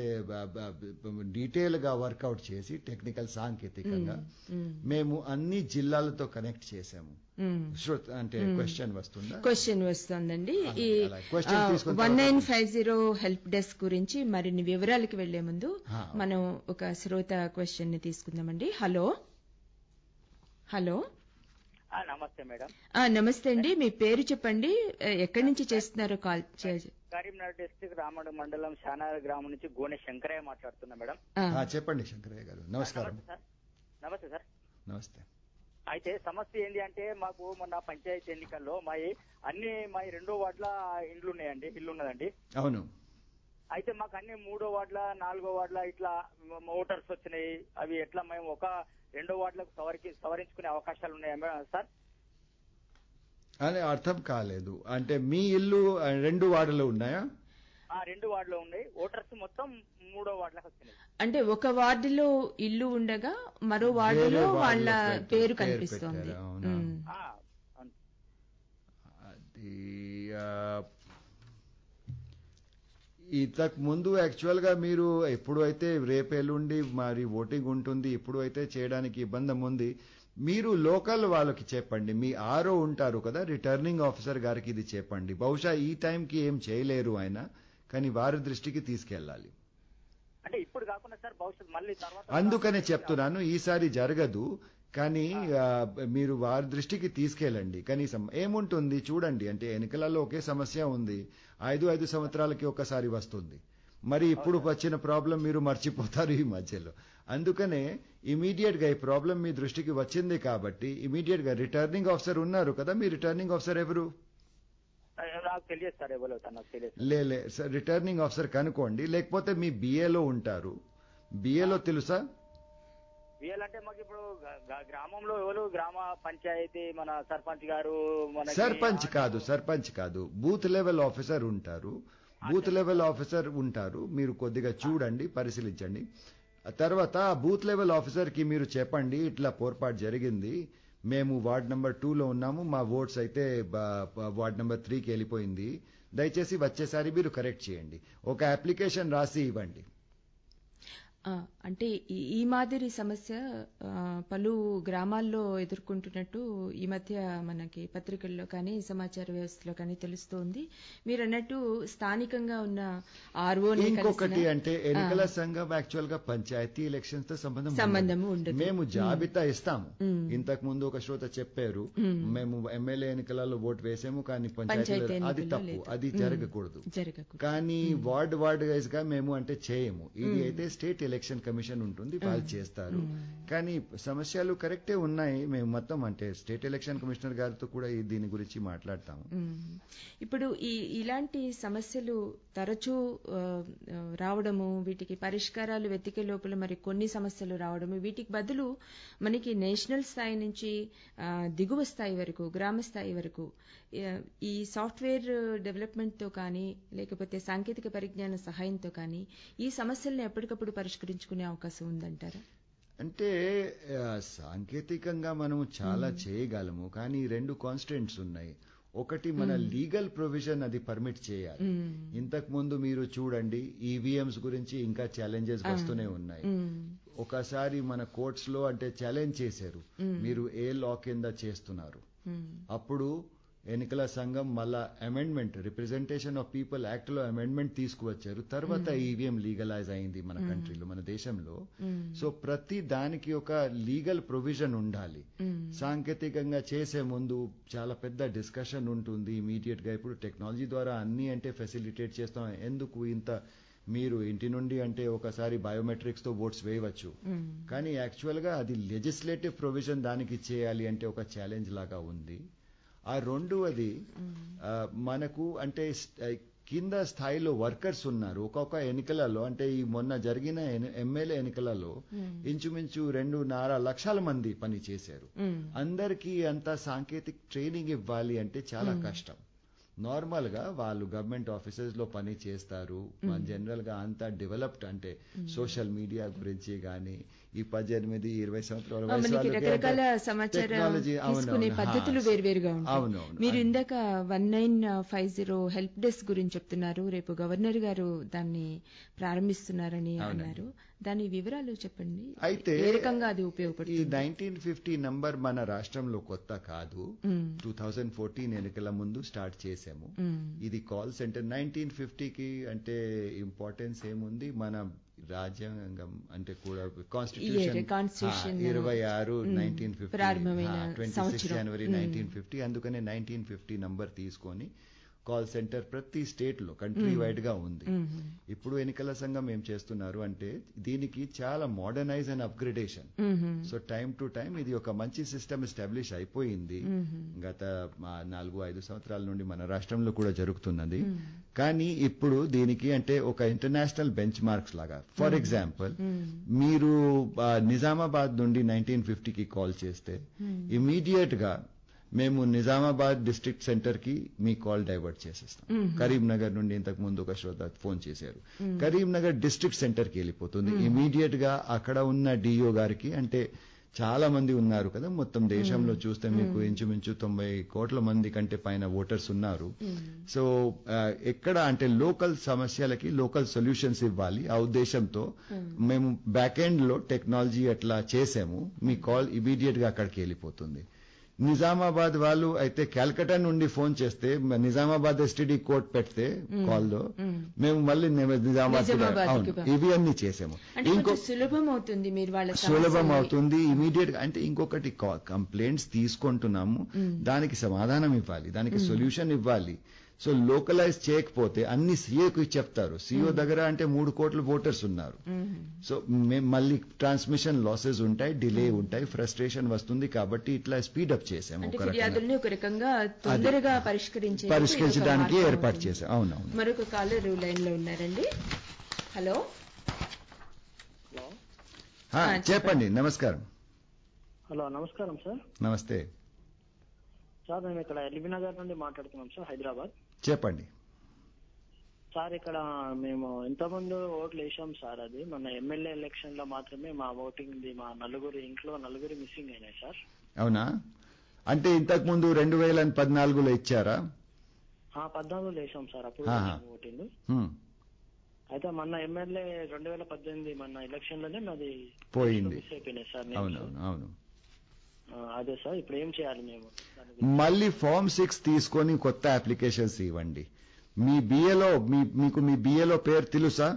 డీటెయిల్ గా వర్కౌట్ చేసి టెక్నికల్ సాంకేతికంగా మేము అన్ని జిల్లాలతో కనెక్ట్ చేసాము మ్మ్. శ్రుత్ అంటే క్వశ్చన్ వస్తుందా క్వశ్చన్ వస్తుందండి ఈ అలా. Question తీసుకున్న వన్ తర్వాత nine five zero help desk గురించి మరిన్ని వివరాలకి వెళ్లే ముందు హా. మనం ఒక శ్రోత క్వశ్చన్ ని తీసుకుందామండి హలో హలో ఆ, నమస్తే మేడం ఆ, నమస్తే అండి మీ పేరు చెప్పండి ఆ, ఎక్కడి నుంచి చేస్తున్నారో కాల్ చే- కరీంనగర్ డిస్ట్రిక్ట్ రామడు మండలం షానార్ గ్రామం నుంచి గోనె శంకరయ్య మాట్లాడుతున్నా మేడం ఆ, ఆ, చెప్పండి శంకరయ్య గారు నమస్కారం నమస్తే సార్ నమస్తే సార్ నమస్తే అయితే సమస్య ఏంటి అంటే మాకు మొన్న పంచాయతీ ఎన్నికల్లో మా అన్ని మా రెండో వార్డుల ఇండ్లు ఉన్నాయండి ఇల్లు ఉన్నదండి అవును అయితే మాకు అన్ని మూడో వార్డుల నాలుగో వార్డుల ఇట్లా ఓటర్స్ వచ్చినాయి అవి ఎట్లా మేము ఒక రెండో వార్డులకు సవరికి సవరించుకునే అవకాశాలు ఉన్నాయా మేడం సార్ అని అర్థం కాలేదు అంటే మీ ఇల్లు ఆ, రెండు వార్డులు ఉన్నాయా ఆ రెండు వార్డులో ఉన్నాయి ఓటర్స్ మొత్తం మూడో వార్డులకు వచ్చినాయి అంటే ఒక వార్డులో ఇల్లు ఉండగా మరో వార్డులో వేరే వాళ్ళ వార్డులో పెట్టారు, పేరు పేరు కనిపిస్తోంది పెట్టారు, అవునా? ఉమ్. ఆ, అవును. అది ఆ, ఇంతకు ముందు యాక్చువల్ గా మీరు ఎప్పుడు అయితే రేపు ఎల్లుండి మరి ఓటింగ్ ఉంటుంది ఇప్పుడు అయితే చేయడానికి ఇబ్బంది ఉంది మీరు లోకల్ వాళ్ళకి చెప్పండి మీ ఆరో ఉంటారు కదా రిటర్నింగ్ ఆఫీసర్ గారికి ఇది చెప్పండి బహుశా ఈ టైంకి ఏం చేయలేరు ఆయన కానీ వారి దృష్టికి తీసుకెళ్ళాలి అంటే ఇప్పుడు కాకుండా సార్ భవిష్యత్ మళ్ళీ తర్వాత అందుకనే చెప్తున్నాను ఈసారి జరగదు కానీ ఆ, మీరు వారి దృష్టికి తీసుకెళ్ళండి కనీసం ఏముంటుంది చూడండి అంటే ఎన్నికలలో ఒకే సమస్య ఉంది ఐదు ఐదు సంవత్సరాలకి ఒకసారి వస్తుంది మరి ఇప్పుడు వచ్చిన ప్రాబ్లం మీరు మర్చిపోతారు ఈ మధ్యలో అందుకనే ఇమీడియట్ గా ఈ ప్రాబ్లం మీ దృష్టికి వచ్చింది కాబట్టి ఇమీడియట్ గా రిటర్నింగ్ ఆఫీసర్ ఉన్నారు కదా మీ రిటర్నింగ్ ఆఫీసర్ ఎవరు నాకు తెలియదు సార్ ఎవరు అవుతారు నాకు తెలియదు లే లే సార్ రిటర్నింగ్ ఆఫీసర్ కనుక్కోండి లేకపోతే మీ బిఏలో ఉంటారు బిఏలో తెలుసా వీళ్ళంటే మాకు ఇప్పుడు గ- గ- గ్రామంలో ఎవరు గ్రామ పంచాయతీ మన సర్పంచ్ గారు మన సర్పంచ్ కాదు సర్పంచ్ కాదు బూత్ లెవెల్ ఆఫీసర్ ఉంటారు బూత్ లెవెల్ ఆఫీసర్ ఉంటారు మీరు కొద్దిగా చూడండి పరిశీలించండి ఆ తర్వాత ఆ బూత్ లెవెల్ ఆఫీసర్ కి మీరు చెప్పండి ఇట్లా పొరపాటు జరిగింది మేము వార్డ్ నెంబర్ లో ఉన్నాము మా ఓట్స్ అయితే బ- బ- వార్డ్ నెంబర్ త్రీకి వెళ్ళిపోయింది దయచేసి వచ్చేసారి మీరు కరెక్ట్ చేయండి ఒక అప్లికేషన్ రాసి ఇవ్వండి ఆ, అంటే ఈ- ఈ మాదిరి సమస్య ఆ, పలు గ్రామాల్లో ఎదుర్కొంటున్నట్టు ఈ మధ్య మనకి పత్రికల్లో కానీ సమాచార వ్యవస్థలో కానీ తెలుస్తోంది మీరు అన్నట్టు స్థానికంగా ఉన్న ఆర్ఓ ఇంకొకటి అంటే ఎన్నికల సంఘం యాక్చువల్ గా పంచాయతీ ఎలక్షన్స్ తో సంబంధం ఉండదు. సంబంధము ఉండదు. మేము జాబితా ఇస్తాము ఇంతకు ముందు ఒక శ్రోత చెప్పారు మేము ఎమ్మెల్యే ఎన్నికలలో ఓటు వేసాము కానీ పంచాయతీ పంచాయతీ అది ఎన్నికల్లో తప్పు లేదు. అది జరగకూడదు జరగకూడదు కానీ వార్డ్ వార్డ్ వైజ్ గా మేము అంటే చేయము ఇది అయితే స్టేట్ ఎలక్షన్ కమిషన్ ఉంటుంది వాళ్ళు చేస్తారు కానీ సమస్యలు కరెక్టే ఉన్నాయి మేము మొత్తం అంటే స్టేట్ ఎలక్షన్ కమిషనర్ గారితో కూడా ఈ దీని గురించి మాట్లాడతాము మ్మ్. ఇప్పుడు ఈ ఇలాంటి సమస్యలు తరచూ ఆ, ఆ, రావడము వీటికి పరిష్కారాలు వెతికే లోపల మరి కొన్ని సమస్యలు రావడము వీటికి బదులు మనకి నేషనల్ స్థాయి నుంచి ఆ, దిగువ స్థాయి వరకు గ్రామ స్థాయి వరకు ఆ, ఈ సాఫ్ట్వేర్ డెవలప్మెంట్ తో కానీ లేకపోతే సాంకేతిక పరిజ్ఞాన సహాయంతో కానీ ఈ సమస్యల్ని ఎప్పటికప్పుడు పరిష్కరించుకునే అవకాశం ఉందంటారా అంటే ఆ, సాంకేతికంగా మనము చాలా చేయగలము కానీ రెండు కాన్స్టెంట్స్ ఉన్నాయి ఒకటి మన లీగల్ ప్రొవిజన్ అది పర్మిట్ చేయాలి ఇంతకు ముందు మీరు చూడండి ఈవీఎంస్ గురించి ఇంకా ఛాలెంజెస్ వస్తూనే ఉన్నాయి ఒకసారి మన కోర్ట్స్ లో అంటే ఛాలెంజ్ చేశారు మీరు ఏ లా కింద చేస్తున్నారు అప్పుడు ఎన్నికల సంఘం మళ్ళా amendment representation of people act లో అమెండ్మెంట్ తీసుకువచ్చారు తర్వాత ఈవీఎం లీగలైజ్ అయింది మన కంట్రీలో మన దేశంలో సో ప్రతి దానికి ఒక లీగల్ ప్రొవిజన్ ఉండాలి సాంకేతికంగా చేసే ముందు చాలా పెద్ద డిస్కషన్ ఉంటుంది ఇమీడియట్ గా ఇప్పుడు టెక్నాలజీ ద్వారా అన్ని అంటే ఫెసిలిటేట్ చేస్తాం ఎందుకు ఇంత మీరు ఇంటి నుండి అంటే ఒకసారి బయోమెట్రిక్స్ తో ఓట్స్ వేయవచ్చు కానీ యాక్చువల్ గా అది లెజిస్లేటివ్ ప్రొవిజన్ దానికి చేయాలి అంటే ఒక ఛాలెంజ్ లాగా ఉంది ఆ రెండవది ఆ, మనకు అంటే స్- ఆ, కింద స్థాయిలో వర్కర్స్ ఉన్నారు ఒక్కొక్క ఎన్నికలలో అంటే ఈ మొన్న జరిగిన ఎమ్మెల్యే ఎన్నికలలో ఇంచుమించు రెండున్నర లక్షల మంది పని చేశారు అందరికీ అంత సాంకేతిక ట్రైనింగ్ ఇవ్వాలి అంటే చాలా కష్టం నార్మల్ గా వాళ్ళు గవర్నమెంట్ ఆఫీసెస్ లో పని చేస్తారు జనరల్ గా అంతా డెవలప్డ్ అంటే సోషల్ మీడియా గురించి గానీ ఈ పద్దెనిమిది ఇరవై సంవత్సరాల ఆ, వయసు మనకి వాళ్ళకి రకరకాల అంటే సమాచారం technology, అవును, తీసుకునే అవును, పద్ధతులు హా, వేరువేరుగా ఉంటాయి అవునవును. మీరు ఇందాక one nine five zero help desk గురించి చెప్తున్నారు రేపు గవర్నర్ గారు దాన్ని ప్రారంభిస్తున్నారని అన్నారు దాని వివరాలు చెప్పండి అయితే ఏ రకంగా అది ఈ ఉపయోగపడుతుంది నైన్టీన్ ఫిఫ్టీ నంబర్ మన రాష్ట్రంలో కొత్త కాదు టూ థౌజండ్ ఫోర్టీన్ ఎన్నికల ముందు స్టార్ట్ చేసాము ఇది కాల్ సెంటర్ నైన్టీన్ ఫిఫ్టీకి అంటే ఇంపార్టెన్స్ ఏముంది మన రాజ్యాంగం అంటే కూడా కాన్స్టిట్యూషన్ Year, Constitution, ఇరవై ఆరు నైన్టీన్ ఫిఫ్టీ ప్రారంభమైన ట్వంటీ సిక్స్ సంవత్సరం. జనవరి నైన్టీన్ ఫిఫ్టీ అందుకనే నైన్టీన్ ఫిఫ్టీ నంబర్ తీసుకొని కాల్ సెంటర్ ప్రతి స్టేట్ లో కంట్రీ వైడ్ గా ఉంది ఇప్పుడు ఎన్నికల సంఘం ఏం చేస్తున్నారు అంటే దీనికి చాలా modernise and upgradation so time to time ఇది ఒక మంచి సిస్టమ్ ఎస్టాబ్లిష్ అయిపోయింది గత ఆ, నాలుగు ఐదు సంవత్సరాల నుండి మన రాష్ట్రంలో కూడా జరుగుతున్నది కానీ ఇప్పుడు దీనికి అంటే ఒక ఇంటర్నేషనల్ బెంచ్ మార్క్స్ లాగా ఫర్ ఎగ్జాంపుల్ మీరు ఆ, నిజామాబాద్ నుండి నైన్టీన్ ఫిఫ్టీకి కాల్ చేస్తే ఇమీడియట్ గా మేము నిజామాబాద్ డిస్ట్రిక్ట్ సెంటర్ కి మీ కాల్ డైవర్ట్ చేసేస్తాం కరీంనగర్ నుండి ఇంతకు ముందు ఒక శ్రోత ఫోన్ చేశారు కరీంనగర్ డిస్ట్రిక్ట్ సెంటర్ కి వెళ్ళిపోతుంది ఇమీడియట్ గా అక్కడ ఉన్న డిఓ గారికి అంటే చాలా మంది ఉన్నారు కదా మొత్తం దేశంలో చూస్తే మీకు ఇంచుమించు తొంభై కోట్ల మంది కంటే పైన ఓటర్స్ ఉన్నారు సో ఆ, ఎక్కడ అంటే లోకల్ సమస్యలకి లోకల్ సొల్యూషన్స్ ఇవ్వాలి ఆ ఉద్దేశంతో మేము బ్యాక్ ఎండ్ లో టెక్నాలజీ అట్లా చేసాము మీ కాల్ ఇమీడియట్ గా అక్కడికి వెళ్ళిపోతుంది నిజామాబాద్ వాళ్ళు అయితే క్యాల్కటా నుండి ఫోన్ చేస్తే మ- నిజామాబాద్ ఎస్టీడీ కోర్ట్ పెడితే కాల్ లో మేము మళ్ళీ ని- నిజామాబాద్ కూడా- నిజామాబాద్కి అవును పంప- ఇవి అన్ని చేసాము అంటే ఇంకో కొంచెం సులభం అవుతుంది మీరు వాళ్ళ సులభం సమస్యల్ని- అవుతుంది ఇమీడియట్ గా అంటే ఇంకొకటి కంప్లైంట్స్ తీసుకుంటున్నాము దానికి సమాధానం ఇవ్వాలి దానికి సొల్యూషన్ ఇవ్వాలి సో లోకలైజ్ చేయకపోతే అన్ని సీఏకి చెప్తారు సీఓ దగ్గర అంటే మూడు కోట్ల ఓటర్స్ ఉన్నారు సో మేము మళ్ళీ ట్రాన్స్మిషన్ లాసెస్ ఉంటాయి డిలే ఉంటాయి ఫ్రస్ట్రేషన్ వస్తుంది కాబట్టి ఇట్లా స్పీడప్ చేసాము అంటే ఒక రకంగా ఫిర్యాదుల్ని ఒక రకంగా తొందరగా పరిష్కరించే పరిష్కరించడానికి ఏర్పాటు చేసాం అవునవును మరొక కాలర్ లైన్ లో ఉన్నారండి హలో హా, చెప్పండి నమస్కారం హలో నమస్కారం సార్ నమస్తే సార్ మేము ఇక్కడ ఎల్బీ నగర్ నుండి మాట్లాడుతున్నాం సార్ హైదరాబాద్ చెప్పండి సార్ ఇక్కడ మేము ఇంతకుముందు ఓట్లు వేసాం సార్ అది మన ఎమ్మెల్యే ఎలక్షన్ లో మాత్రమే మా ఓటింగ్ మా నలుగురు ఇంట్లో నలుగురు మిస్సింగ్ అయినాయి సార్ అవునా అంటే ఇంతకు ముందు రెండు వేల పద్నాలుగులో ఇచ్చారా ఆ పద్నాలుగులో వేసాం సార్ అప్పుడు ఆహా. వేసాం ఓటింగ్ హ్మ్. అయితే మొన్న ఎమ్మెల్యే రెండు వేల పద్దెనిమిది మొన్న ఎలక్షన్ లోనే మాది పోయింది మిస్ అయిపోయినాయి సార్ అవును names. అవును అవును ఆ, అదే సార్ ఇప్పుడు ఏం చేయాలి మేము దాని గురించి. మళ్ళీ ఫామ్ సిక్స్ తీసుకొని కొత్త అప్లికేషన్స్ ఇవ్వండి మీ బిఏలో మీ మీకు మీ బిఏలో పేరు తెలుసా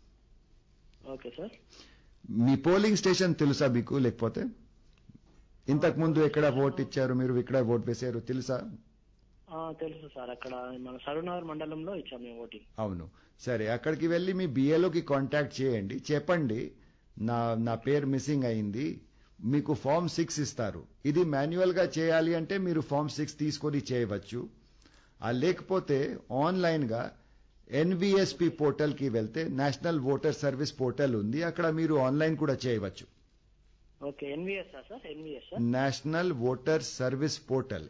ఓకే సార్ మీ పోలింగ్ స్టేషన్ తెలుసా మీకు లేకపోతే ఇంతకు ముందు ఎక్కడ ఓట్ ఇచ్చారు మీరు ఇక్కడ ఓట్ వేశారు తెలుసా ఆ, తెలుసు సార్ అక్కడ మన సరూనగర్ మండలంలో ఇచ్చాం మేము ఓటింగ్ అవును సరే అక్కడికి వెళ్ళి మీ బిఏలోకి కాంటాక్ట్ చేయండి చెప్పండి నా నా పేరు మిస్సింగ్ అయింది మీకు ఫామ్ సిక్స్ ఇస్తారు ఇది మాన్యువల్ గా చేయాలి అంటే మీరు ఫామ్ సిక్స్ తీసుకొని చేయవచ్చు ఆ లేకపోతే ఆన్లైన్ గా ఎన్విఎస్పి పోర్టల్ కి వెళ్తే నేషనల్ ఓటర్ సర్వీస్ పోర్టల్ ఉంది అక్కడ మీరు ఆన్లైన్ కూడా చేయవచ్చు okay NVS sir NVS national voter service portal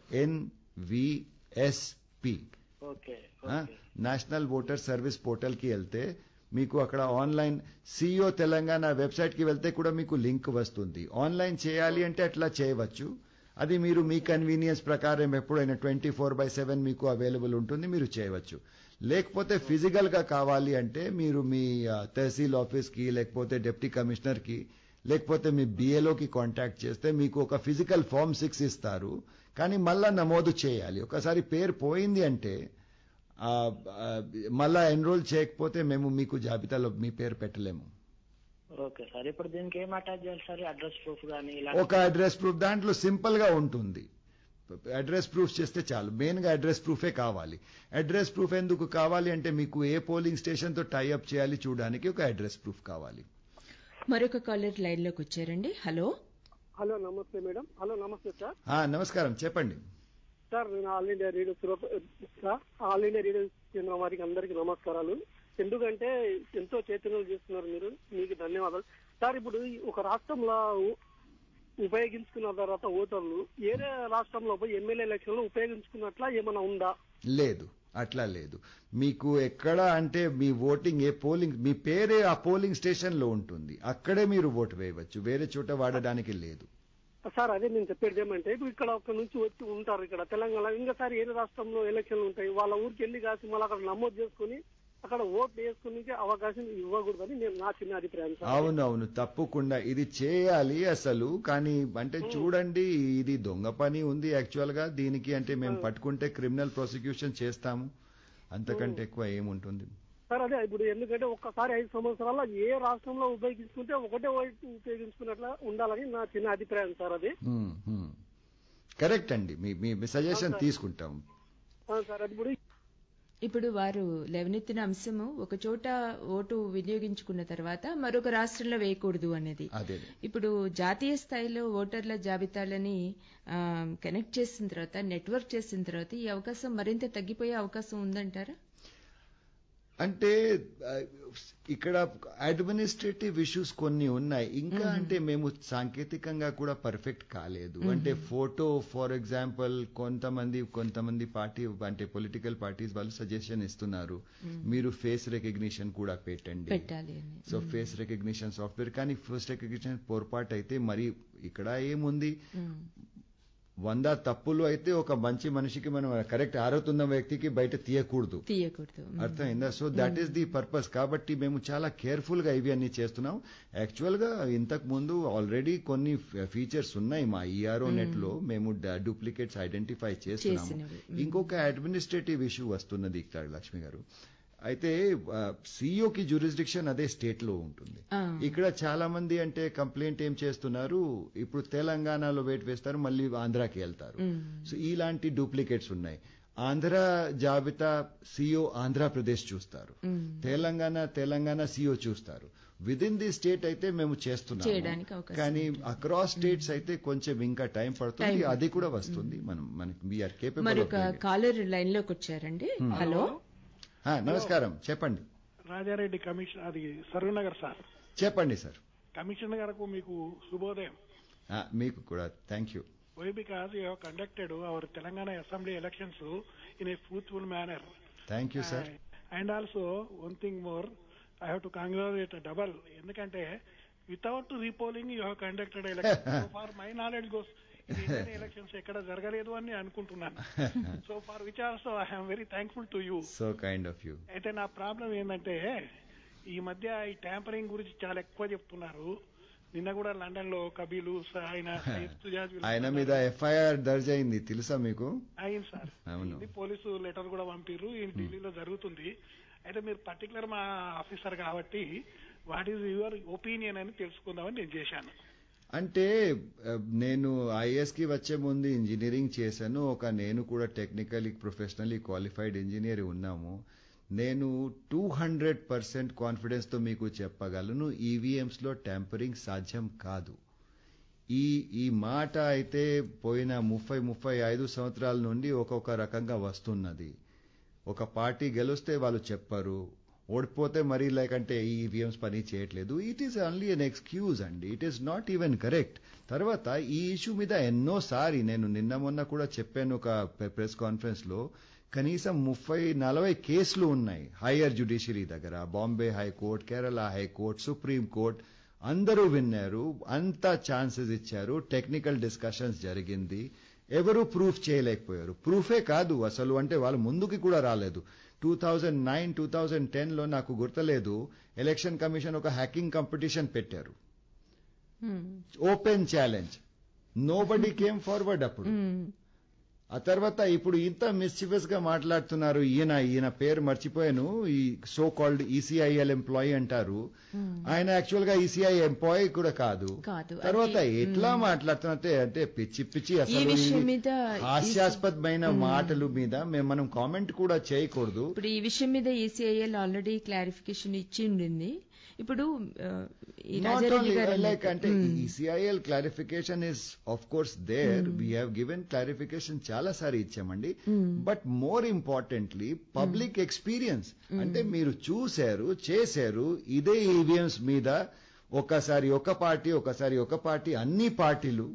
NVSP okay ఆ, okay national voter service portal కి వెళ్తే మీకు అక్కడ ఆన్లైన్ సిఇఓ తెలంగాణ వెబ్సైట్ కి వెళ్తే కూడా మీకు లింక్ వస్తుంది ఆన్లైన్ చేయాలి అంటే అట్లా చేయవచ్చు అది మీరు మీ కన్వీనియన్స్ ప్రకారం ఎప్పుడైనా ట్వంటీ ఫోర్ బై సెవెన్ మీకు అవైలబుల్ ఉంటుంది మీరు చేయవచ్చు లేకపోతే ఫిజికల్ గా కావాలి అంటే మీరు మీ ఆ, తహసీల్ ఆఫీస్ కి లేకపోతే డిప్యూటీ కమిషనర్ కి లేకపోతే మీ బిఏలోకి కాంటాక్ట్ చేస్తే మీకు ఒక ఫిజికల్ ఫామ్ సిక్స్ ఇస్తారు కానీ మళ్ళా నమోదు చేయాలి ఒకసారి పేరు పోయింది అంటే ఆ, ఆ, మళ్ళా ఎన్రోల్ చేయకపోతే మేము మీకు జాబితాలో మీ పేరు పెట్టలేము ఓకే సార్ ఇప్పుడు దీనికి ఏం అటాచ్ చేయాలి సార్ అడ్రస్ ప్రూఫ్ కానీ ఇలా ఒక అడ్రస్ ప్రూఫ్ దాంట్లో సింపుల్ గా ఉంటుంది అడ్రస్ ప్రూఫ్ చేస్తే చాలు మెయిన్ గా అడ్రస్ ప్రూఫే కావాలి అడ్రస్ ప్రూఫ్ ఎందుకు కావాలి అంటే మీకు ఏ పోలింగ్ స్టేషన్ తో టైఅప్ చేయాలి చూడడానికి ఒక అడ్రస్ ప్రూఫ్ కావాలి మరొక కాలర్ లైన్ లోకి వచ్చారండి హలో హలో నమస్తే మేడం హలో నమస్తే సార్ ఆ, నమస్కారం చెప్పండి సార్ నేను ఆల్ ఇండియా రేడియో సురభ- సార్ ఆల్ ఇండియా రేడియో కేంద్రం వారికి అందరికీ నమస్కారాలు ఎందుకంటే ఎంతో చైతన్యం చేస్తున్నారు మీరు మీకు ధన్యవాదాలు సార్ ఇప్పుడు ఈ ఒక రాష్ట్రంలో ఉ- ఉపయోగించుకున్న తర్వాత ఓటర్లు ఏరే రాష్ట్రంలో పోయి ఎమ్మెల్యే ఎలక్షన్ లో ఉపయోగించుకున్నట్లా ఏమైనా ఉందా లేదు అట్లా లేదు మీకు ఎక్కడ అంటే మీ ఓటింగ్ ఏ పోలింగ్ మీ పేరే ఆ పోలింగ్ స్టేషన్ లో ఉంటుంది అక్కడే మీరు ఓటు వేయవచ్చు వేరే చోట వాడడానికి లేదు సార్ అదే నేను చెప్పేది ఏమంటే ఇప్పుడు ఇక్కడ ఒక నుంచి వచ్చి ఉంటారు ఇక్కడ తెలంగాణ ఇంకోసారి ఏ రాష్ట్రంలో ఎలక్షన్లు ఉంటాయి వాళ్ళ ఊరికి వెళ్ళి కాసి మళ్ళీ అక్కడ నమోదు చేసుకుని అక్కడ ఓట్లు వేసుకునే అవకాశం ఇవ్వకూడదని నేను నా చిన్న అభిప్రాయం సార్ అవునవును తప్పకుండా ఇది చేయాలి అసలు కానీ అంటే చూడండి ఇది దొంగ పని ఉంది యాక్చువల్ గా దీనికి అంటే మేము పట్టుకుంటే క్రిమినల్ ప్రాసిక్యూషన్ చేస్తాము అంతకంటే ఎక్కువ ఏముంటుంది సార్ అదే ఇప్పుడు ఎందుకంటే ఒక్కసారి ఐదు సంవత్సరాల ఏ రాష్ట్రంలో ఉపయోగించుకుంటే ఒకటే ఓటు ఉపయోగించుకున్నట్లా ఉండాలని నా చిన్న అభిప్రాయం సార్ అది కరెక్ట్ అండి మీ మీ సజెషన్ తీసుకుంటాం ఆ, సార్ అది ఇప్పుడు ఇప్పుడు వారు లేవనెత్తిన అంశము ఒక చోట ఓటు వినియోగించుకున్న తర్వాత మరొక రాష్ట్రంలో వేయకూడదు అనేది అదే ఇప్పుడు జాతీయ స్థాయిలో ఓటర్ల జాబితాలని ఆ, కనెక్ట్ చేసిన తర్వాత నెట్వర్క్ చేసిన తర్వాత ఈ అవకాశం మరింత తగ్గిపోయే అవకాశం ఉందంటారా అంటే ఆ, ఇక్కడ అడ్మినిస్ట్రేటివ్ ఇష్యూస్ కొన్ని ఉన్నాయి ఇంకా అంటే మేము సాంకేతికంగా కూడా పర్ఫెక్ట్ కాలేదు అంటే ఫోటో ఫర్ ఎగ్జాంపుల్ కొంతమంది కొంతమంది పార్టీ అంటే పొలిటికల్ పార్టీస్ వాళ్ళు సజెషన్ ఇస్తున్నారు మీరు ఫేస్ రికగ్నిషన్ కూడా పెట్టండి పెట్టాలి అని సో ఫేస్ రికగ్నిషన్ సాఫ్ట్వేర్ కానీ ఫేస్ రికగ్నిషన్ పొరపాటు అయితే మరి ఇక్కడ ఏముంది వంద తప్పులు అయితే ఒక మంచి మనిషికి మనం కరెక్ట్ ఆరోతున్న వ్యక్తికి బయట తీయకూడదు తీయకూడదు అర్థమైందా so that is the purpose కాబట్టి మేము చాలా కేర్ఫుల్ గా ఇవి అన్ని చేస్తున్నాం యాక్చువల్ గా ఇంతకు ముందు ఆల్రెడీ కొన్ని ఫీచర్స్ ఉన్నాయి మా ఈఆర్ఓ నెట్ లో మేము డూప్లికేట్స్ ఐడెంటిఫై చేస్తున్నాము చేసినవి. ఇంకొక అడ్మినిస్ట్రేటివ్ ఇష్యూ వస్తున్నది ఇక్కడ లక్ష్మి గారు అయితే సిఇఓకి జ్యూరిస్డిక్షన్ అదే స్టేట్ లో ఉంటుంది ఆ. ఇక్కడ చాలా మంది అంటే కంప్లైంట్ ఏం చేస్తున్నారు ఇప్పుడు తెలంగాణలో వెయిట్ వేస్తారు మళ్ళీ ఆంధ్రాకి వెళ్తారు సో ఇలాంటి డూప్లికేట్స్ ఉన్నాయి ఆంధ్ర జాబితా సిఓ ఆంధ్రప్రదేశ్ చూస్తారు తెలంగాణ తెలంగాణ సిఓ చూస్తారు విద్ ఇన్ ది స్టేట్ అయితే మేము చేస్తున్నాము చేయడానికి అవకాశం కానీ అక్రాస్ స్టేట్స్ అయితే కొంచెం ఇంకా టైం పడుతుంది అది కూడా వస్తుంది మనం మనకి వీఆర్ కేపబుల్ మరొక కాలర్ లైన్ లోకి వచ్చారండి హలో నమస్కారం చెప్పండి రాజారెడ్డి కమిషన్ అది సరూనగర్ సార్ చెప్పండి సార్ కమిషనర్ గారికి మీకు శుభోదయం ఆ, మీకు కూడా thank you why because you have conducted hour Telangana assembly elections in a fruitful manner thank you sir and also one thing more I have to congratulate double ఎందుకంటే without repolling you have conducted election for my knowledge goes Indian elections ఎక్కడ జరగలేదు అని నేను అనుకుంటున్నాను so for which also I'm very thankful to you so kind of you అయితే నా problem ఏంటంటే ఈ మధ్య ఈ ట్యాంపరింగ్ గురించి చాలా ఎక్కువ చెప్తున్నారు నిన్న కూడా లండన్ లో కబీలు స- ఆయన సయ్యద్ సుజాజ్ వీళ్ళు ఆయన మీద ఎఫ్ఐఆర్ దర్జ్ అయింది తెలుసా మీకు అయింది సార్ అవును. ఇది పోలీసు లెటర్ కూడా పంపిర్రు ఈ ఢిల్లీలో జరుగుతుంది అయితే మీరు పర్టికులర్ మా ఆఫీసర్ కాబట్టి వాట్ ఈజ్ యువర్ ఒపీనియన్ అని తెలుసుకుందామని నేను చేశాను అంటే ఆ, నేను ఐఎస్ కి వచ్చే ముందు ఇంజనీరింగ్ చేశాను ఒక నేను కూడా టెక్నికలీ ప్రొఫెషనలీ క్వాలిఫైడ్ ఇంజనీర్ ఉన్నాము నేను టూ హండ్రెడ్ పర్సెంట్ కాన్ఫిడెన్స్ తో మీకు చెప్పగలను ఈవీఎంస్ లో ట్యాంపరింగ్ సాధ్యం కాదు ఈ ఈ మాట అయితే పోయిన ముప్పై ముప్పై ఐదు సంవత్సరాల నుండి ఒక్కొక్క రకంగా వస్తున్నది ఒక పార్టీ గెలిస్తే వాళ్ళు చెప్పరు ఓడిపోతే మరీ లేకంటే ఈ ఈవీఎంస్ పని చేయట్లేదు it is only an excuse అండి it is not even correct తర్వాత ఈ ఇష్యూ మీద ఎన్నోసారి నేను నిన్న మొన్న కూడా చెప్పాను ఒక ప్రెస్ కాన్ఫరెన్స్ లో కనీసం ముప్పై నలభై కేసులు ఉన్నాయి హైయర్ జ్యుడిషియరీ దగ్గర Bombay high court Kerala high court supreme court అందరూ విన్నారు అంతా ఛాన్సెస్ ఇచ్చారు టెక్నికల్ డిస్కషన్స్ జరిగింది ఎవరు ప్రూఫ్ చేయలేకపోయారు ప్రూఫే కాదు అసలు అంటే వాళ్ళు ముందుకి కూడా రాలేదు two thousand nine two thousand ten లో నాకు గుర్తులేదు ఎలక్షన్ కమిషన్ ఒక హ్యాకింగ్ కాంపిటీషన్ పెట్టారు open challenge nobody came forward అప్పుడు ఆ తర్వాత ఇప్పుడు ఇంత మిస్చిఫస్ గా మాట్లాడుతున్నారు ఈయన ఈయన పేరు మర్చిపోయాను ఈ సో కాల్డ్ ఈసీఐఎల్ ఎంప్లాయీ అంటారు ఆయన యాక్చువల్ గా ఈసీఐ ఎంప్లాయీ కూడా కాదు కాదు. తర్వాత అది, ఎట్లా మాట్లాడుతున్నట్టే అంటే పిచ్చి పిచ్చి అసలు విషయం ఇవి మీద హాస్యాస్పదమైన మాటలు మీద మేము మనం కామెంట్ కూడా చేయకూడదు ఇప్పుడు ఈ విషయం మీద ఈసీఐఎల్ ఆల్రెడీ క్లారిఫికేషన్ ఇచ్చి ఉండింది ఇప్పుడు ఆ, ఈ Not రాజారెడ్డి only, గారు like అన్నట్టు, అంటే మ్మ్. ECIL clarification is of course there. We have given clarification చాలా సారి ఇచ్చామండి but more importantly public experience అంటే మీరు చూశారు చేశారు ఇదే ఈవీఎంస్ మీద ఒకసారి ఒక పార్టీ ఒకసారి ఒక పార్టీ అన్ని పార్టీలు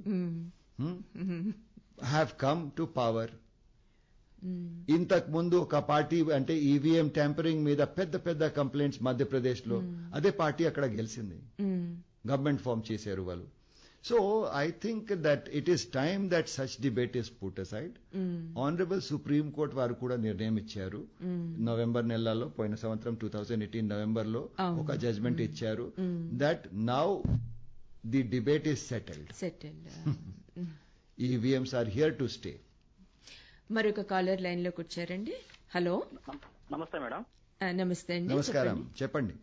హ్యావ్ కమ్ టు పవర్ ఇంతకు ముందు ఒక పార్టీ అంటే ఈవీఎం ట్యాంపరింగ్ మీద పెద్ద పెద్ద కంప్లైంట్స్ మధ్యప్రదేశ్ లో అదే పార్టీ అక్కడ గెలిచింది మ్మ్. గవర్నమెంట్ ఫామ్ చేశారు వాళ్ళు so I think that it is time that such debate is put aside honourable supreme court వారు కూడా నిర్ణయం ఇచ్చారు నవంబర్ నెలలో పోయిన సంవత్సరం టూ థౌజండ్ ఎయిటీన్ నవంబర్ లో అవును. ఒక జడ్జ్మెంట్ ఇచ్చారు that now the debate is settled settle EVMs are here to stay మరొక కాలర్ లైన్ లోకి వచ్చారండి హలో నమస్తే మేడం ఆ, నమస్తే అండి నమస్కారం చెప్పండి. చెప్పండి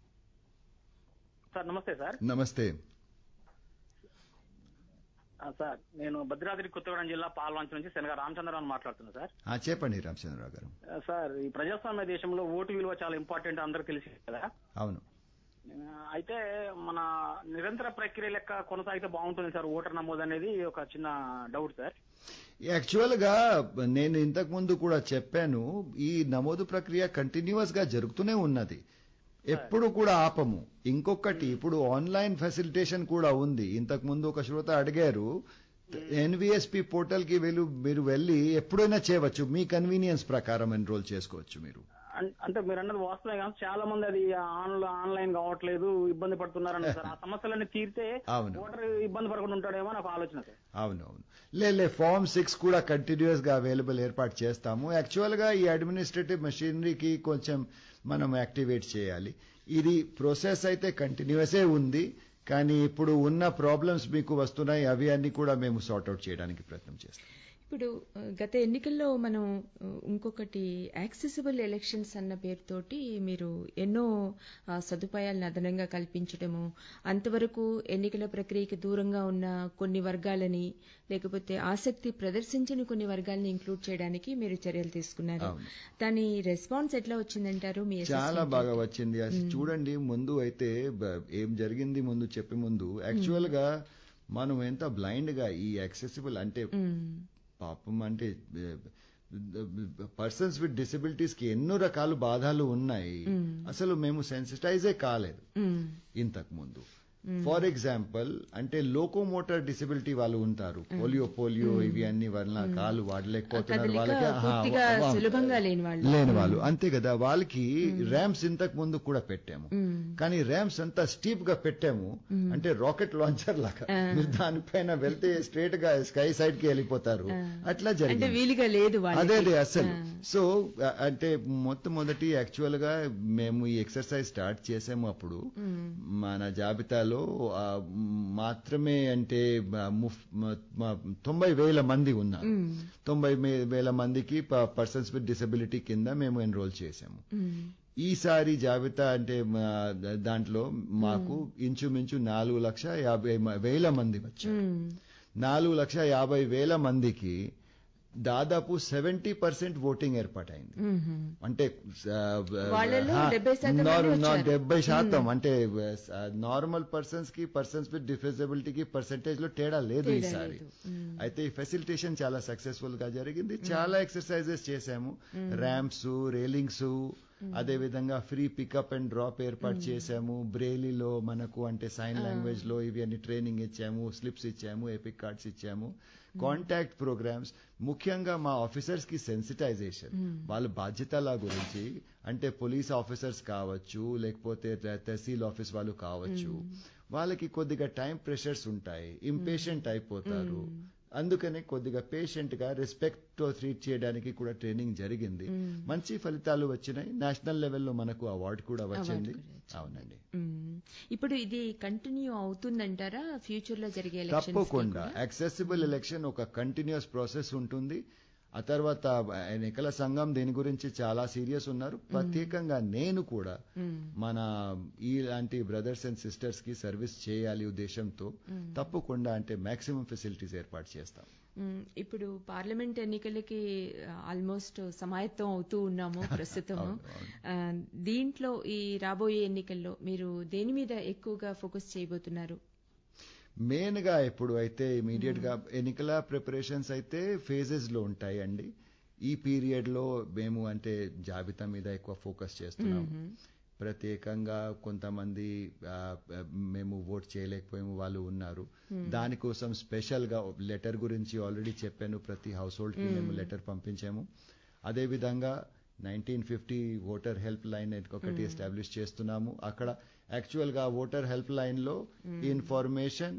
సార్ నమస్తే సార్ నమస్తే ఆ, సార్ నేను భద్రాద్రి కొత్తగూడెం జిల్లా పాల్వంచ నుంచి శనగ రామచంద్రరావు మాట్లాడుతున్నా సార్ ఆ, చెప్పండి రామచంద్రరావు గారు ఆ, సార్ ఈ ప్రజాస్వామ్య దేశంలో ఓటు విలువ చాలా ఇంపార్టెంట్ అందరికి తెలిసి కదా అవును ఆ, అయితే మన నిరంతర ప్రక్రియ లెక్క కొనసాగితే బాగుంటుంది సార్ ఓటర్ నమోదు అనేది ఒక చిన్న డౌట్ సార్ యాక్చువల్ గా నేను ఇంతకు ముందు కూడా చెప్పాను ఈ నమోదు ప్రక్రియ కంటిన్యూస్ గా జరుగుతూనే ఉన్నది ఎప్పుడు కూడా ఆపము ఇంకొకటి ఇప్పుడు ఆన్లైన్ ఫెసిలిటేషన్ కూడా ఉంది ఇంతకు ముందు ఒక శ్రోత అడిగారు ఎన్విఎస్పి పోర్టల్ కి వెళ్ళు మీరు వెళ్ళి ఎప్పుడైనా చేయవచ్చు మీ కన్వీనియన్స్ ప్రకారం ఎన్రోల్ చేసుకోవచ్చు మీరు అన్- అంటే మీరు అన్నది వాస్తవమే కానీ చాలా మంది అది ఆన్లైన్ ఆన్లైన్ కావట్లేదు ఇబ్బంది పడుతున్నారని సార్ ఆ సమస్యలన్నీ తీరితే అవును. ఓటర్ ఇబ్బంది పడకుండా ఉంటాడేమో నాకు ఆలోచన సార్ అవును అవును లే లే ఫామ్ సిక్స్ కూడా కంటిన్యూస్ గా అవైలబుల్ ఏర్పాటు చేస్తాము యాక్చువల్ గా ఈ అడ్మినిస్ట్రేటివ్ మెషినరీకి కొంచెం మనం యాక్టివేట్ చేయాలి ఇది ప్రాసెస్ అయితే కంటిన్యూసే ఉంది కానీ ఇప్పుడు ఉన్న ప్రాబ్లమ్స్ మీకు వస్తున్నాయి అవి అన్ని కూడా మేము సార్ట్అవుట్ చేయడానికి ప్రయత్నం చేస్తాం ఇప్పుడు ఆ, గత ఎన్నికల్లో మనం ఆ, ఇంకొకటి యాక్సెసిబుల్ ఎలక్షన్స్ అన్న పేరుతోటి మీరు ఎన్నో ఆ, సదుపాయాలను అదనంగా కల్పించడము అంతవరకు ఎన్నికల ప్రక్రియకి దూరంగా ఉన్న కొన్ని వర్గాలని లేకపోతే ఆసక్తి ప్రదర్శించని కొన్ని వర్గాలని ఇంక్లూడ్ చేయడానికి మీరు చర్యలు తీసుకున్నారు అవును. దాని రెస్పాన్స్ ఎట్లా వచ్చిందంటారు మీ చాలా assessment బాగా ఏంటి? వచ్చింది అసలు చూడండి ముందు అయితే బ- ఏం జరిగింది ముందు చెప్పే ముందు యాక్చువల్ గా మనం ఎంత బ్లైండ్ గా ఈ యాక్సెసిబుల్ అంటే మ్మ్. పాపం అంటే పర్సన్స్ విత్ డిసబిలిటీస్ కి ఎన్నో రకాల బాధలు ఉన్నాయి అసలు మేము సెన్సిటైజే కాలేదు మ్మ్. ఇంతకు ముందు ఫర్ ఎగ్జాంపుల్ అంటే లోకోమోటర్ డిసబిలిటీ వాళ్ళు ఉంటారు పోలియో పోలియో ఇవి అన్ని వల్ల కాలు వాడలేకపోతున్నారు కదలిక వాళ్ళకి ఆహా, పూర్తిగా వా- సులభంగా లేని వాళ్ళు. లేని వాళ్ళు అంతే కదా వాళ్ళకి ర్యామ్స్ ఇంతకు ముందు కూడా పెట్టాము కానీ ర్యామ్స్ అంతా స్టీప్ గా పెట్టాము అంటే రాకెట్ లాంచర్ లాగా మీరు దానిపైన వెళ్తే స్ట్రేట్ గా స్కై సైడ్ కి వెళ్ళిపోతారు అట్లా అంటే జరిగింది వీలుగా లేదు అదే వాళ్ళకి అదే అసలు సో అ- అంటే మొట్టమొదటి యాక్చువల్ గా మేము ఈ ఎక్సర్సైజ్ స్టార్ట్ చేసాము అప్పుడు మన జాబితాలో ఆ, మాత్రమే అంటే మ- ముఫ్- మ- మ- తొంభై వేల మంది ఉన్నారు తొంభై మే- వేల మందికి పర్సన్స్ విత్ డిసబిలిటీ కింద మేము ఎన్రోల్ చేసాము ఈసారి జాబితా అంటే మా దాంట్లో మాకు ఇంచుమించు నాలుగు లక్ష యాభై మ- వేల మంది వచ్చారు నాలుగు లక్ష యాభై వేల మందికి దాదాపు సెవెంటీ పర్సెంట్ ఓటింగ్ ఏర్పాటైంది అంటే ఆ, వాళ్ళలో ఆ, 70% మంది నార్- నార్- వచ్చారు. డెబ్బై శాతం అంటే నార్మల్ పర్సన్స్ కి పర్సన్స్ విత్ డిఫిజబిలిటీకి పర్సెంటేజ్ లో తేడా లేదు ఈసారి అయితే ఈ ఫెసిలిటేషన్ చాలా సక్సెస్ఫుల్ గా జరిగింది చాలా ఎక్సర్సైజెస్ చేశాము ర్యాంప్స్ రేలింగ్స్ అదే విధంగా ఫ్రీ పికప్ అండ్ డ్రాప్ ఏర్పాటు చేశాము బ్రేలీలో మనకు అంటే సైన్ లాంగ్వేజ్ లో ఇవి అన్ని ట్రైనింగ్ ఇచ్చాము స్లిప్స్ ఇచ్చాము ఎపిక్ కార్డ్స్ ఇచ్చాము కాంటాక్ట్ ప్రోగ్రామ్స్ ముఖ్యంగా మా ఆఫీసర్స్ కి సెన్సిటైజేషన్ వాళ్ళ బాధ్యతల గురించి అంటే పోలీస్ ఆఫీసర్స్ కావచ్చు లేకపోతే త- తహసీల్ ఆఫీస్ వాళ్ళు కావచ్చు వాళ్ళకి కొద్దిగా టైం ప్రెషర్స్ ఉంటాయి ఇంపేషెంట్ అయిపోతారు అందుకనే కొద్దిగా పేషెంట్ గా రెస్పెక్ట్ తో ట్రీట్ చేయడానికి కూడా ట్రైనింగ్ జరిగింది మంచి ఫలితాలు వచ్చినాయి నేషనల్ లెవెల్లో మనకు అవార్డు కూడా వచ్చింది అవునండి మ్మ్. ఇప్పుడు ఇది కంటిన్యూ అవుతుందంటారా ఫ్యూచర్ లో జరిగే ఎలక్షన్స్ తప్పకుండా యాక్సెసిబుల్ ఎలక్షన్ ఒక కంటిన్యూస్ ప్రాసెస్ ఉంటుంది ఆ తర్వాత ఎన్నికల సంఘం దీని గురించి చాలా సీరియస్ ఉన్నారు ప్రత్యేకంగా నేను కూడా మన ఇలాంటి బ్రదర్స్ అండ్ సిస్టర్స్ కి సర్వీస్ చేయాలి ఉద్దేశంతో తప్పకుండా అంటే మాక్సిమం ఫెసిలిటీస్ ఏర్పాటు చేస్తాం మ్మ్. ఇప్పుడు పార్లమెంట్ ఎన్నికలకి ఆల్మోస్ట్ సమాయత్తం అవుతూ ఉన్నాము ప్రస్తుతం ఆ, దీంట్లో ఈ రాబోయే ఎన్నికల్లో మీరు దేని మీద ఎక్కువగా ఫోకస్ చేయబోతున్నారు మెయిన్ గా ఇప్పుడు అయితే ఇమీడియట్ గా ఎన్నికల ప్రిపరేషన్స్ అయితే ఫేజెస్ లో ఉంటాయి అండి ఈ పీరియడ్ లో మేము అంటే జాబితా మీద ఎక్కువ ఫోకస్ చేస్తున్నాం ప్రత్యేకంగా కొంతమంది ఆ, మేము ఓట్ చేయలేకపోయాము వాళ్ళు ఉన్నారు దానికోసం స్పెషల్ గా లెటర్ గురించి ఆల్రెడీ చెప్పాను ప్రతి హౌస్ హోల్డ్ కి మేము లెటర్ పంపించాము అదే విధంగా nineteen fifty voter help line ఒకటి ఎస్టాబ్లిష్ చేస్తున్నాము అక్కడ యాక్చువల్ గా ఓటర్ హెల్ప్ లైన్ లో information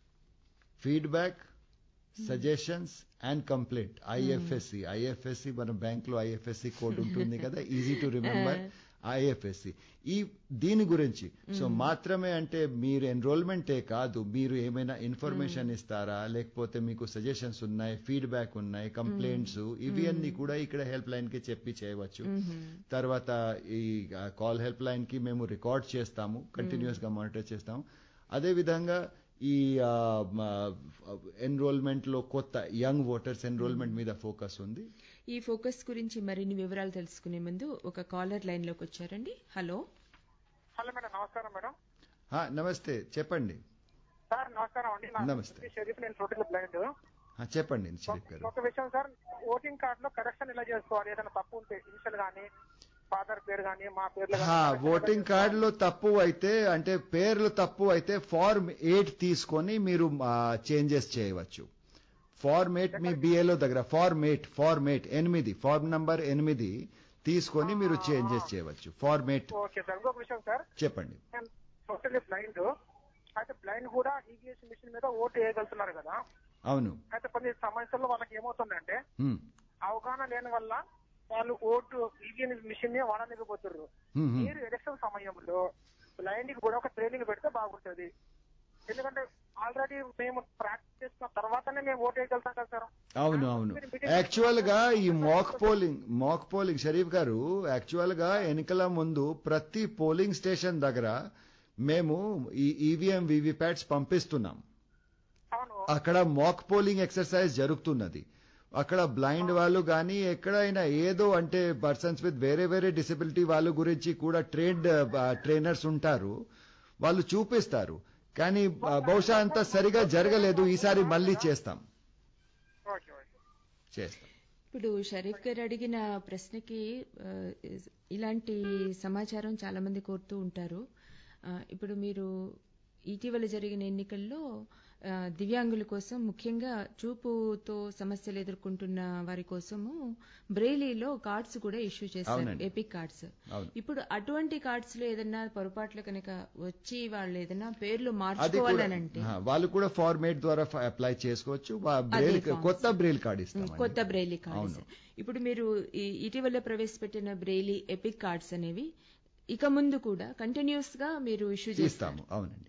feedback suggestions and complaint IFSC IFSC మన బ్యాంక్ లో ఐఎఫ్ఎస్సి కోడ్ ఉంటుంది కదా ఈజీ టు రిమెంబర్ ఐఎఫ్ఎస్సి ఈ దీని గురించి సో మాత్రమే అంటే మీరు ఎన్రోల్మెంటే కాదు మీరు ఏమైనా ఇన్ఫర్మేషన్ ఇస్తారా లేకపోతే మీకు సజెషన్స్ ఉన్నాయి ఫీడ్బ్యాక్ ఉన్నాయి కంప్లైంట్స్ ఇవి అన్ని కూడా ఇక్కడ హెల్ప్ లైన్ కి చెప్పి చేయవచ్చు తర్వాత ఈ కాల్ హెల్ప్ లైన్ కి మేము రికార్డ్ చేస్తాము కంటిన్యూస్ గా మానిటర్ చేస్తాము అదే విధంగా ఈ ఎన్రోల్మెంట్ లో కొత్త యంగ్ ఓటర్స్ ఎన్రోల్మెంట్ మీద ఫోకస్ ఉంది ఈ ఫోకస్ గురించి మరిన్ని వివరాలు తెలుసుకునే ముందు ఒక కాలర్ లైన్ లోకి వచ్చారండి హలో హలో మేడం నమస్కారం మేడం హా, నమస్తే చెప్పండి సార్ నమస్కారం అండి నా నమస్తే. పేరు షరీఫ్ నేను టోటల్ బ్లైండ్ హా, చెప్పండి షరీఫ్ గారు ఒక విషయం సార్ ఓటింగ్ కార్డ్ లో కరెక్షన్ ఎలా చేసుకోవాలి ఏదైనా తప్పు ఉంటే ఇనిషియల్ గానీ ఫాదర్ పేరు గానీ మా పేర్లు గానీ హా, correction ఎలా ఓటింగ్ కార్డు లో తప్పు అయితే అంటే పేర్లు తప్పు అయితే ఫార్మ్ ఎయిట్ తీసుకొని మీరు చేంజెస్ చేయవచ్చు ఫార్మ్ ఎయిట్ మీ బిఏలో దగ్గర ఫార్మ్ ఎయిట్ ఫార్మ్ ఎయిట్ ఎనిమిది ఫార్మ్ నంబర్ ఎనిమిది తీసుకొని మీరు చేంజెస్ చేయవచ్చు ఫార్మ్ ఎయిట్ ఓకే సార్ ఇంకొక విషయం సార్ చెప్పండి నేను టోటల్లీ బ్లైండ్ అయితే బ్లైండ్ కూడా ఈవీఎస్ మిషన్ మీద ఓటు వేయగలుగుతున్నారు కదా అవును అయితే కొన్ని సమస్యల్లో వాళ్ళకి ఏమవుతుందంటే హ్మ్. అవగాహన లేని వల్ల వాళ్ళు ఓటు ఈవీఎస్ మిషన్ ని వాడలేకపోతున్నారు హ్మ్, హ్మ్. మీరు ఎలక్షన్ సమయంలో బ్లైండ్ కి కూడా ఒక ట్రైనింగ్ పెడితే బాగుంటది ఎందుకంటే ఆల్రెడీ మేము ప్రాక్టీస్ చేసిన తర్వాతనే మేము ఓటు వేయగలుగుతాం కదా సార్ అవును అవును యాక్చువల్ గా ఈ mock polling mock polling Sharif గారు యాక్చువల్ గా ఎన్నికల ముందు ప్రతి పోలింగ్ స్టేషన్ దగ్గర మేము ఈ ఈవీఎం వీవీప్యాట్స్ పంపిస్తున్నాం అక్కడ మాక్ పోలింగ్ ఎక్సర్సైజ్ జరుగుతున్నది అక్కడ బ్లైండ్ వాళ్ళు కానీ ఎక్కడైనా ఏదో అంటే పర్సన్స్ విత్ వేరే వేరే డిసబిలిటీ వాళ్ళ గురించి కూడా ట్రైన్డ్ ట్రైనర్స్ ఉంటారు వాళ్ళు చూపిస్తారు కానీ ఆ, బహుశా అంత సరిగా జరగలేదు ఈసారి మళ్ళీ చేస్తాం చేస్తాం ఇప్పుడు షరీఫ్ గారు అడిగిన ప్రశ్నకి ఆ, ఇలాంటి సమాచారం చాలా మంది కోరుతూ ఉంటారు ఆ, ఇప్పుడు మీరు ఇటీవల జరిగిన ఎన్నికల్లో ఆ, దివ్యాంగుల కోసం ముఖ్యంగా చూపుతో సమస్యలు ఎదుర్కొంటున్న వారి కోసము బ్రెయిలీలో కార్డ్స్ కూడా ఇష్యూ చేశారు అవునండి. ఎపిక్ కార్డ్స్ అవును. ఇప్పుడు అటువంటి కార్డ్స్ లో ఏదన్నా పొరపాట్లు కనుక వచ్చి వాళ్ళు ఏదన్నా పేర్లు అది కూడా మార్చుకోవాలనంటే ఆ, వాళ్ళు కూడా ఫార్మేట్ ద్వారా అప్లై చేసుకోవచ్చు వా- బ్రెయిల్ forms. కొత్త బ్రెయిల్ కార్డ్ ఇస్తాం కొత్త బ్రెయిలీ కార్డ్స్ అవును. ఇప్పుడు మీరు ఈ- ఇటీవల ప్రవేశపెట్టిన బ్రెయిలీ ఎపిక్ కార్డ్స్ అనేవి ఇక ముందు కూడా కంటిన్యూస్ గా మీరు ఇష్యూ చేస్తారు ఇస్తాము అవునండి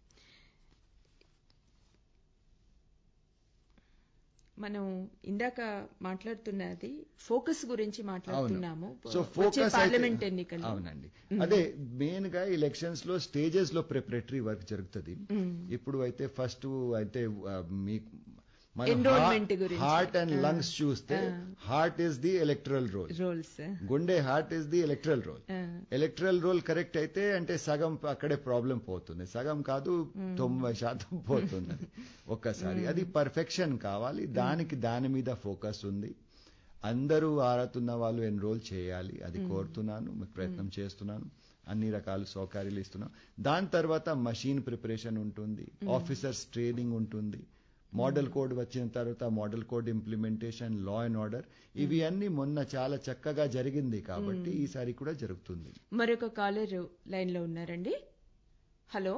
మనం ఇందాక మాట్లాడుతున్నది ఫోకస్ గురించి మాట్లాడుతున్నాము సో వచ్చే ఫోకస్ పార్లమెంట్ ఎన్నికలు అవునండి అదే మెయిన్ గా ఎలక్షన్స్ లో స్టేజెస్ లో ప్రిపరేటరీ వర్క్ జరుగుతుంది ఇప్పుడు అయితే ఫస్ట్ అయితే ఆ, మీ Enrollment గురించి. హార్ట్ అండ్ లంగ్స్ చూస్తే heart is the electoral roll rolls గుండె heart is the electoral roll electoral roll correct అయితే అంటే సగం అక్కడే ప్రాబ్లం పోతుంది సగం కాదు తొంభై శాతం పోతుంది ఒక్కసారి అది పర్ఫెక్షన్ కావాలి దానికి దాని మీద ఫోకస్ ఉంది అందరూ ఆరుతున్న వాళ్ళు ఎన్రోల్ చేయాలి అది కోరుతున్నాను మీకు ప్రయత్నం చేస్తున్నాను అన్ని రకాల సౌకర్యాలు ఇస్తున్నాం దాని తర్వాత మషీన్ ప్రిపరేషన్ ఉంటుంది ఆఫీసర్స్ ట్రైనింగ్ ఉంటుంది మోడల్ కోడ్ వచ్చిన తర్వాత model code implementation law and order ఇవి అన్ని మొన్న చాలా చక్కగా జరిగింది కాబట్టి ఈసారి కూడా జరుగుతుంది మరొక కాలర్ లైన్ లో ఉన్నారండి హలో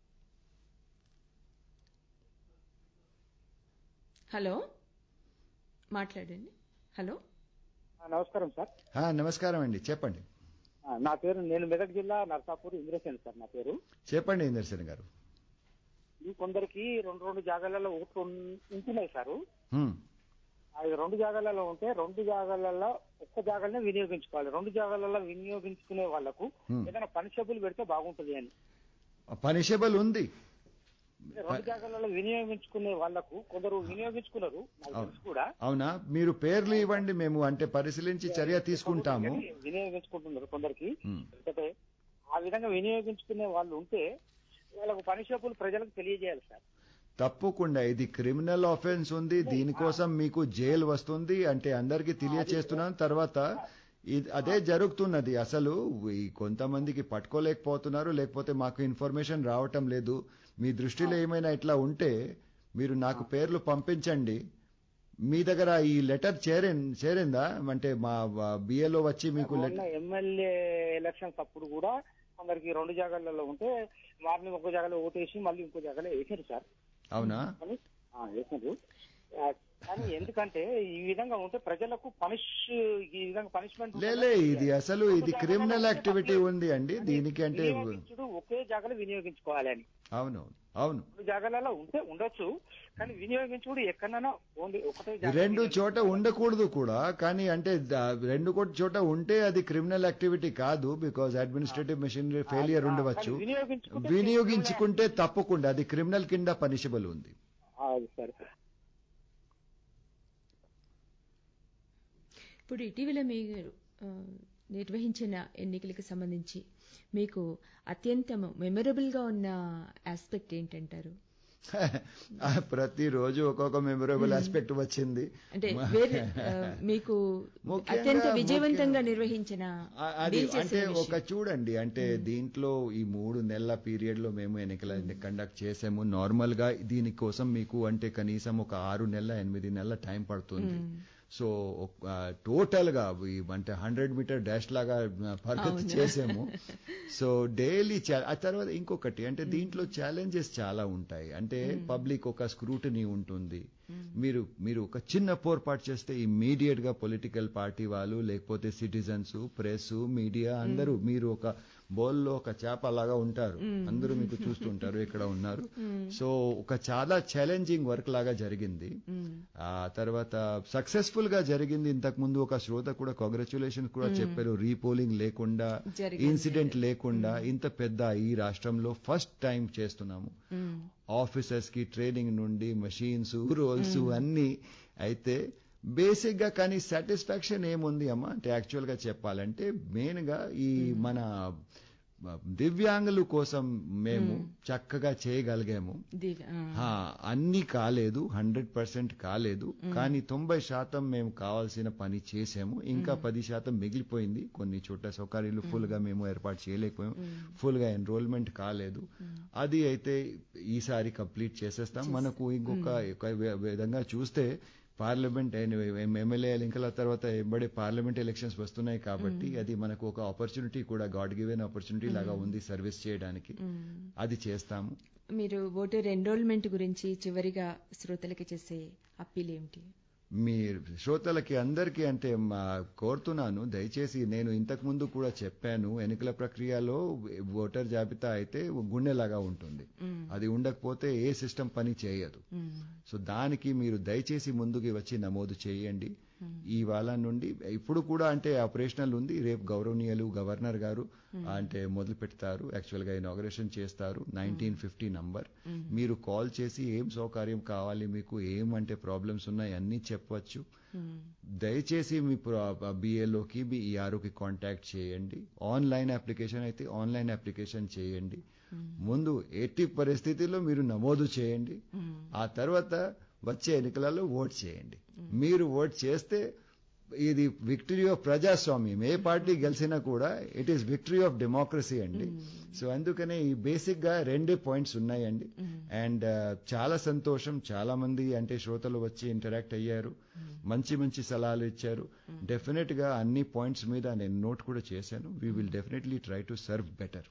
హలో మాట్లాడండి హలో ఆ, నమస్కారం సార్ ఆ, నమస్కారం అండి చెప్పండి ఆ, నా పేరు నేను మెదక్ జిల్లా నర్సాపూర్ ఇంద్రసేన్ సార్ నా పేరు చెప్పండి ఇందర్శన్ గారు ఈ కొందరికి రెండు రెండు జాగాలలో ఓట్లు ఉన్- ఉంటున్నాయి సార్ హ్మ్. అది రెండు జాగాలలో ఉంటే రెండు జాగాలలో ఒక్క జాగాలనే వినియోగించుకోవాలి రెండు జాగాలలో వినియోగించుకునే వాళ్ళకు Hmm. ఏదైనా పనిషబుల్ పెడితే బాగుంటుంది అని పనిషబుల్ ఉంది రెండు జాగాలలో వినియోగించుకునే వాళ్ళకు కొందరు వినియోగించుకున్నారు నాకు అవును. తెలుసు కూడా అవునా మీరు పేర్లు ఇవ్వండి మేము అంటే పరిశీలించి చర్య తీసుకుంటాము వినియోగించుకుంటున్నారు కొందరికి హ్మ్. అంటే ఆ విధంగా వినియోగించుకునే వాళ్ళు ఉంటే వాళ్ళకు పనిషబుల్ ప్రజలకు తెలియజేయాలి సార్ తప్పకుండా ఇది క్రిమినల్ ఆఫెన్స్ ఉంది దీనికోసం మీకు జైలు వస్తుంది అంటే అందరికీ తెలియచేస్తున్నాను తర్వాత ఇది అదే జరుగుతున్నది అసలు ఈ కొంతమందికి పట్టుకోలేకపోతున్నారు లేకపోతే మాకు ఇన్ఫర్మేషన్ రావటం లేదు మీ దృష్టిలో ఏమైనా ఇట్లా ఉంటే మీరు నాకు పేర్లు పంపించండి మీ దగ్గర ఈ లెటర్ చేరే చేరిందా అంటే మా బిఏలో వచ్చి మీకు మొన్న లెటర్ ఎమ్మెల్యే ఎలక్షన్స్ అప్పుడు కూడా కొందరికి రెండు జాగాలలో ఉంటే మార్నింగ్ ఒక జాగాలో ఓటేసి మళ్ళీ ఇంకో జాగాలో వేసారు సార్ అవునా కానీ ఆ, వేసారు ఆ, కానీ ఎందుకంటే ఈ విధంగా ఉంటే ప్రజలకు పనిష్ ఈ విధంగా పనిష్మెంట్ లేలే ఇది అసలు ఇది క్రిమినల్ యాక్టివిటీ ఉంది అండి దీనికి అంటే వినియోగించుడు ఒకే జాగాలో వినియోగించుకోవాలి అని అవును అవును రెండు జాగాలలో ఉంటే ఉండొచ్చు కానీ వినియోగించుడు ఎక్కడైనా ఓన్లీ ఒకటే జాగా రెండు చోట ఉండకూడదు కూడా కానీ అంటే ద- రెండు కోటి చోట ఉంటే అది క్రిమినల్ యాక్టివిటీ కాదు బికాజ్ అడ్మినిస్ట్రేటివ్ మెషినరీ ఫెయిలియర్ ఉండవచ్చు కానీ వినియోగించుకుంటే వినియోగించుకుంటే తప్పకుండా అది క్రిమినల్ కింద పనిషబుల్ ఉంది ఆ, అది సరే ఇప్పుడు ఇటీవల మీరు ఆ, నిర్వహించిన ఎన్నికలకు సంబంధించి మీకు అత్యంత మెమొరబుల్ గా ఉన్న ఆస్పెక్ట్ ఏంటంటారు ప్రతిరోజు ఒక్కొక్క మెమొరబుల్ ఆస్పెక్ట్ వచ్చింది అంటే వేరే ఆ, మీకు ముఖ్యంగా- అత్యంత విజయవంతంగా నిర్వహించిన ఆ- అది deal చేసిన అంటే విషయం. ఒక చూడండి అంటే దీంట్లో ఈ మూడు నెలల పీరియడ్ లో మేము ఎన్నికల కండక్ట్ చేసాము నార్మల్ గా దీనికోసం మీకు అంటే కనీసం ఒక ఆరు నెలల ఎనిమిది నెలల టైం పడుతుంది సో టోటల్ గా ఈ అంటే హండ్రెడ్ మీటర్ డాష్ లాగా పరిగెత్తి చేసాము సో డైలీ ఆ తర్వాత ఇంకొకటి అంటే దీంట్లో ఛాలెంజెస్ చాలా ఉంటాయి అంటే పబ్లిక్ ఒక స్క్రూటనీ ఉంటుంది మీరు మీరు ఒక చిన్న పొరపాటు చేస్తే ఇమ్మీడియట్ గా పొలిటికల్ పార్టీ వాళ్ళు లేకపోతే సిటిజన్స్ ప్రెస్ మీడియా అందరూ మీరు ఒక బౌల్లో ఒక చేప లాగా ఉంటారు అందరూ మీకు చూస్తుంటారు ఇక్కడ ఉన్నారు సో ఒక చాలా ఛాలెంజింగ్ వర్క్ లాగా జరిగింది ఆ తర్వాత సక్సెస్ఫుల్ గా జరిగింది ఇంతకు ముందు ఒక శ్రోత కూడా కాంగ్రాచులేషన్ కూడా చెప్పారు రీపోలింగ్ లేకుండా జరిగింది. ఇన్సిడెంట్ లేకుండా ఇంత పెద్ద ఈ రాష్ట్రంలో ఫస్ట్ టైం చేస్తున్నాము ఆఫీసర్స్ కి ట్రైనింగ్ నుండి మషీన్స్ రోల్స్ అన్ని అయితే బేసిక్ గా కానీ సాటిస్ఫాక్షన్ ఏముంది అమ్మా అంటే యాక్చువల్ గా చెప్పాలంటే మెయిన్ గా ఈ మన దివ్యాంగుల కోసం మేము చక్కగా చేయగలిగాము దివ్- ఆ. హా, అన్ని కాలేదు హండ్రెడ్ పర్సెంట్ కాలేదు కానీ తొంభై శాతం మేము కావాల్సిన పని చేసాము ఇంకా పది శాతం మిగిలిపోయింది కొన్ని చోట్ల సౌకర్యాలు ఫుల్ గా మేము ఏర్పాటు చేయలేకపోయాము ఫుల్ గా ఎన్రోల్మెంట్ కాలేదు అది అయితే ఈసారి కంప్లీట్ చేసేస్తాం మనకు ఇంకొక ఒక వి- విధంగా చూస్తే పార్లమెంట్ ఎమ్మెల్యే ఎన్నికల తర్వాత ఎంబడే పార్లమెంట్ ఎలక్షన్స్ వస్తున్నాయి కాబట్టి అది మనకు ఒక ఆపర్చునిటీ కూడా గాడ్ గివెన్ ఆపర్చునిటీ లాగా ఉంది సర్వీస్ చేయడానికి అది చేస్తాము మీరు ఓటర్ ఎన్రోల్మెంట్ గురించి చివరిగా శ్రోతలకి చేసే అప్పీల్ ఏమిటి మీ శ్రోతలకి అందరికీ అంటే మా కోరుతున్నాను దయచేసి నేను ఇంతకు ముందు కూడా చెప్పాను ఎన్నికల ప్రక్రియలో ఓటర్ జాబితా అయితే గుండెలాగా ఉంటుంది అది ఉండకపోతే ఏ సిస్టమ్ పని చేయదు సో దానికి మీరు దయచేసి ముందుకి వచ్చి నమోదు చేయండి ఇవాళ నుండి ఇప్పుడు కూడా అంటే ఆపరేషనల్ ఉంది రేపు గౌరవనీయులు గవర్నర్ గారు అంటే మొదలు పెడతారు యాక్చువల్ గా ఇనాగరేషన్ చేస్తారు నైన్టీన్ ఫిఫ్టీ నంబర్ మీరు కాల్ చేసి ఏం సౌకర్యం కావాలి మీకు ఏం అంటే ప్రాబ్లమ్స్ ఉన్నాయి అన్ని చెప్పవచ్చు దయచేసి మీ బిఏలోకి మీ ఈఆర్ఓకి కాంటాక్ట్ చేయండి ఆన్లైన్ అప్లికేషన్ అయితే ఆన్లైన్ అప్లికేషన్ చేయండి ముందు ఎట్టి పరిస్థితుల్లో మీరు నమోదు చేయండి ఆ తర్వాత వచ్చే ఎన్నికలలో ఓట్ చేయండి మీరు ఓట్ చేస్తే ఇది విక్టరీ ఆఫ్ ప్రజాస్వామ్యం ఏ పార్టీ గెలిచినా కూడా it is victory of democracy అండి సో అందుకనే ఈ బేసిక్ గా రెండే పాయింట్స్ ఉన్నాయండి అండ్ చాలా సంతోషం చాలా మంది అంటే శ్రోతలు వచ్చి ఇంటరాక్ట్ అయ్యారు మంచి మంచి సలహాలు ఇచ్చారు డెఫినెట్ గా అన్ని పాయింట్స్ మీద నేను నోట్ కూడా చేశాను we will definitely try to serve better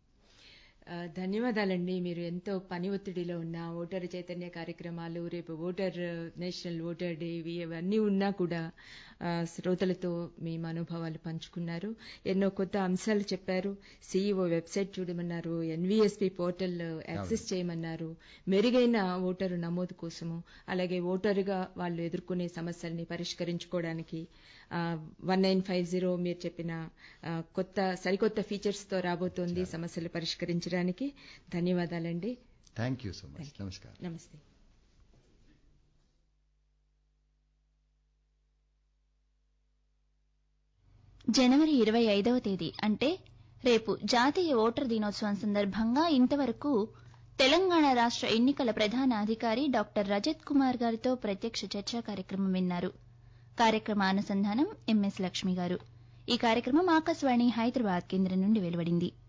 ఆ, ధన్యవాదాలండి మీరు ఎంతో పని ఒత్తిడిలో ఉన్న ఓటర్ చైతన్య కార్యక్రమాలు రేపు ఓటర్ నేషనల్ ఓటర్ డే ఇవి ఇవన్నీ ఉన్నా కూడా ఆ, శ్రోతలతో మీ మనోభావాలు పంచుకున్నారు ఎన్నో కొత్త అంశాలు చెప్పారు సిఇఓ వెబ్సైట్ చూడమన్నారు ఎన్విఎస్పి పోర్టల్ యాక్సెస్ చేయమన్నారు మెరుగైన ఓటరు నమోదు కోసము అలాగే ఓటరుగా వాళ్ళు ఎదుర్కొనే సమస్యల్ని పరిష్కరించుకోవడానికి వన్ నైన్ ఫైవ్ జీరో మీరు చెప్పిన ఆ, కొత్త సరికొత్త ఫీచర్స్ తో రాబోతోంది సమస్యలు పరిష్కరించడానికి ధన్యవాదాలండి థ్యాంక్ యూ సో మచ్ నమస్కారం నమస్తే జనవరి ఇరవై ఐదవ తేదీ అంటే రేపు జాతీయ ఓటర్ దినోత్సవం సందర్భంగా ఇంతవరకు తెలంగాణ రాష్ట్ర ఎన్నికల ప్రధాన అధికారి డాక్టర్ రజత్ కుమార్ గారితో ప్రత్యక్ష చర్చా కార్యక్రమం విన్నారు కార్యక్రమ అనుసంధానం ఎంఎస్ లక్ష్మి గారు ఈ కార్యక్రమం ఆకాశవాణి హైదరాబాద్ కేంద్రం నుండి వెలువడింది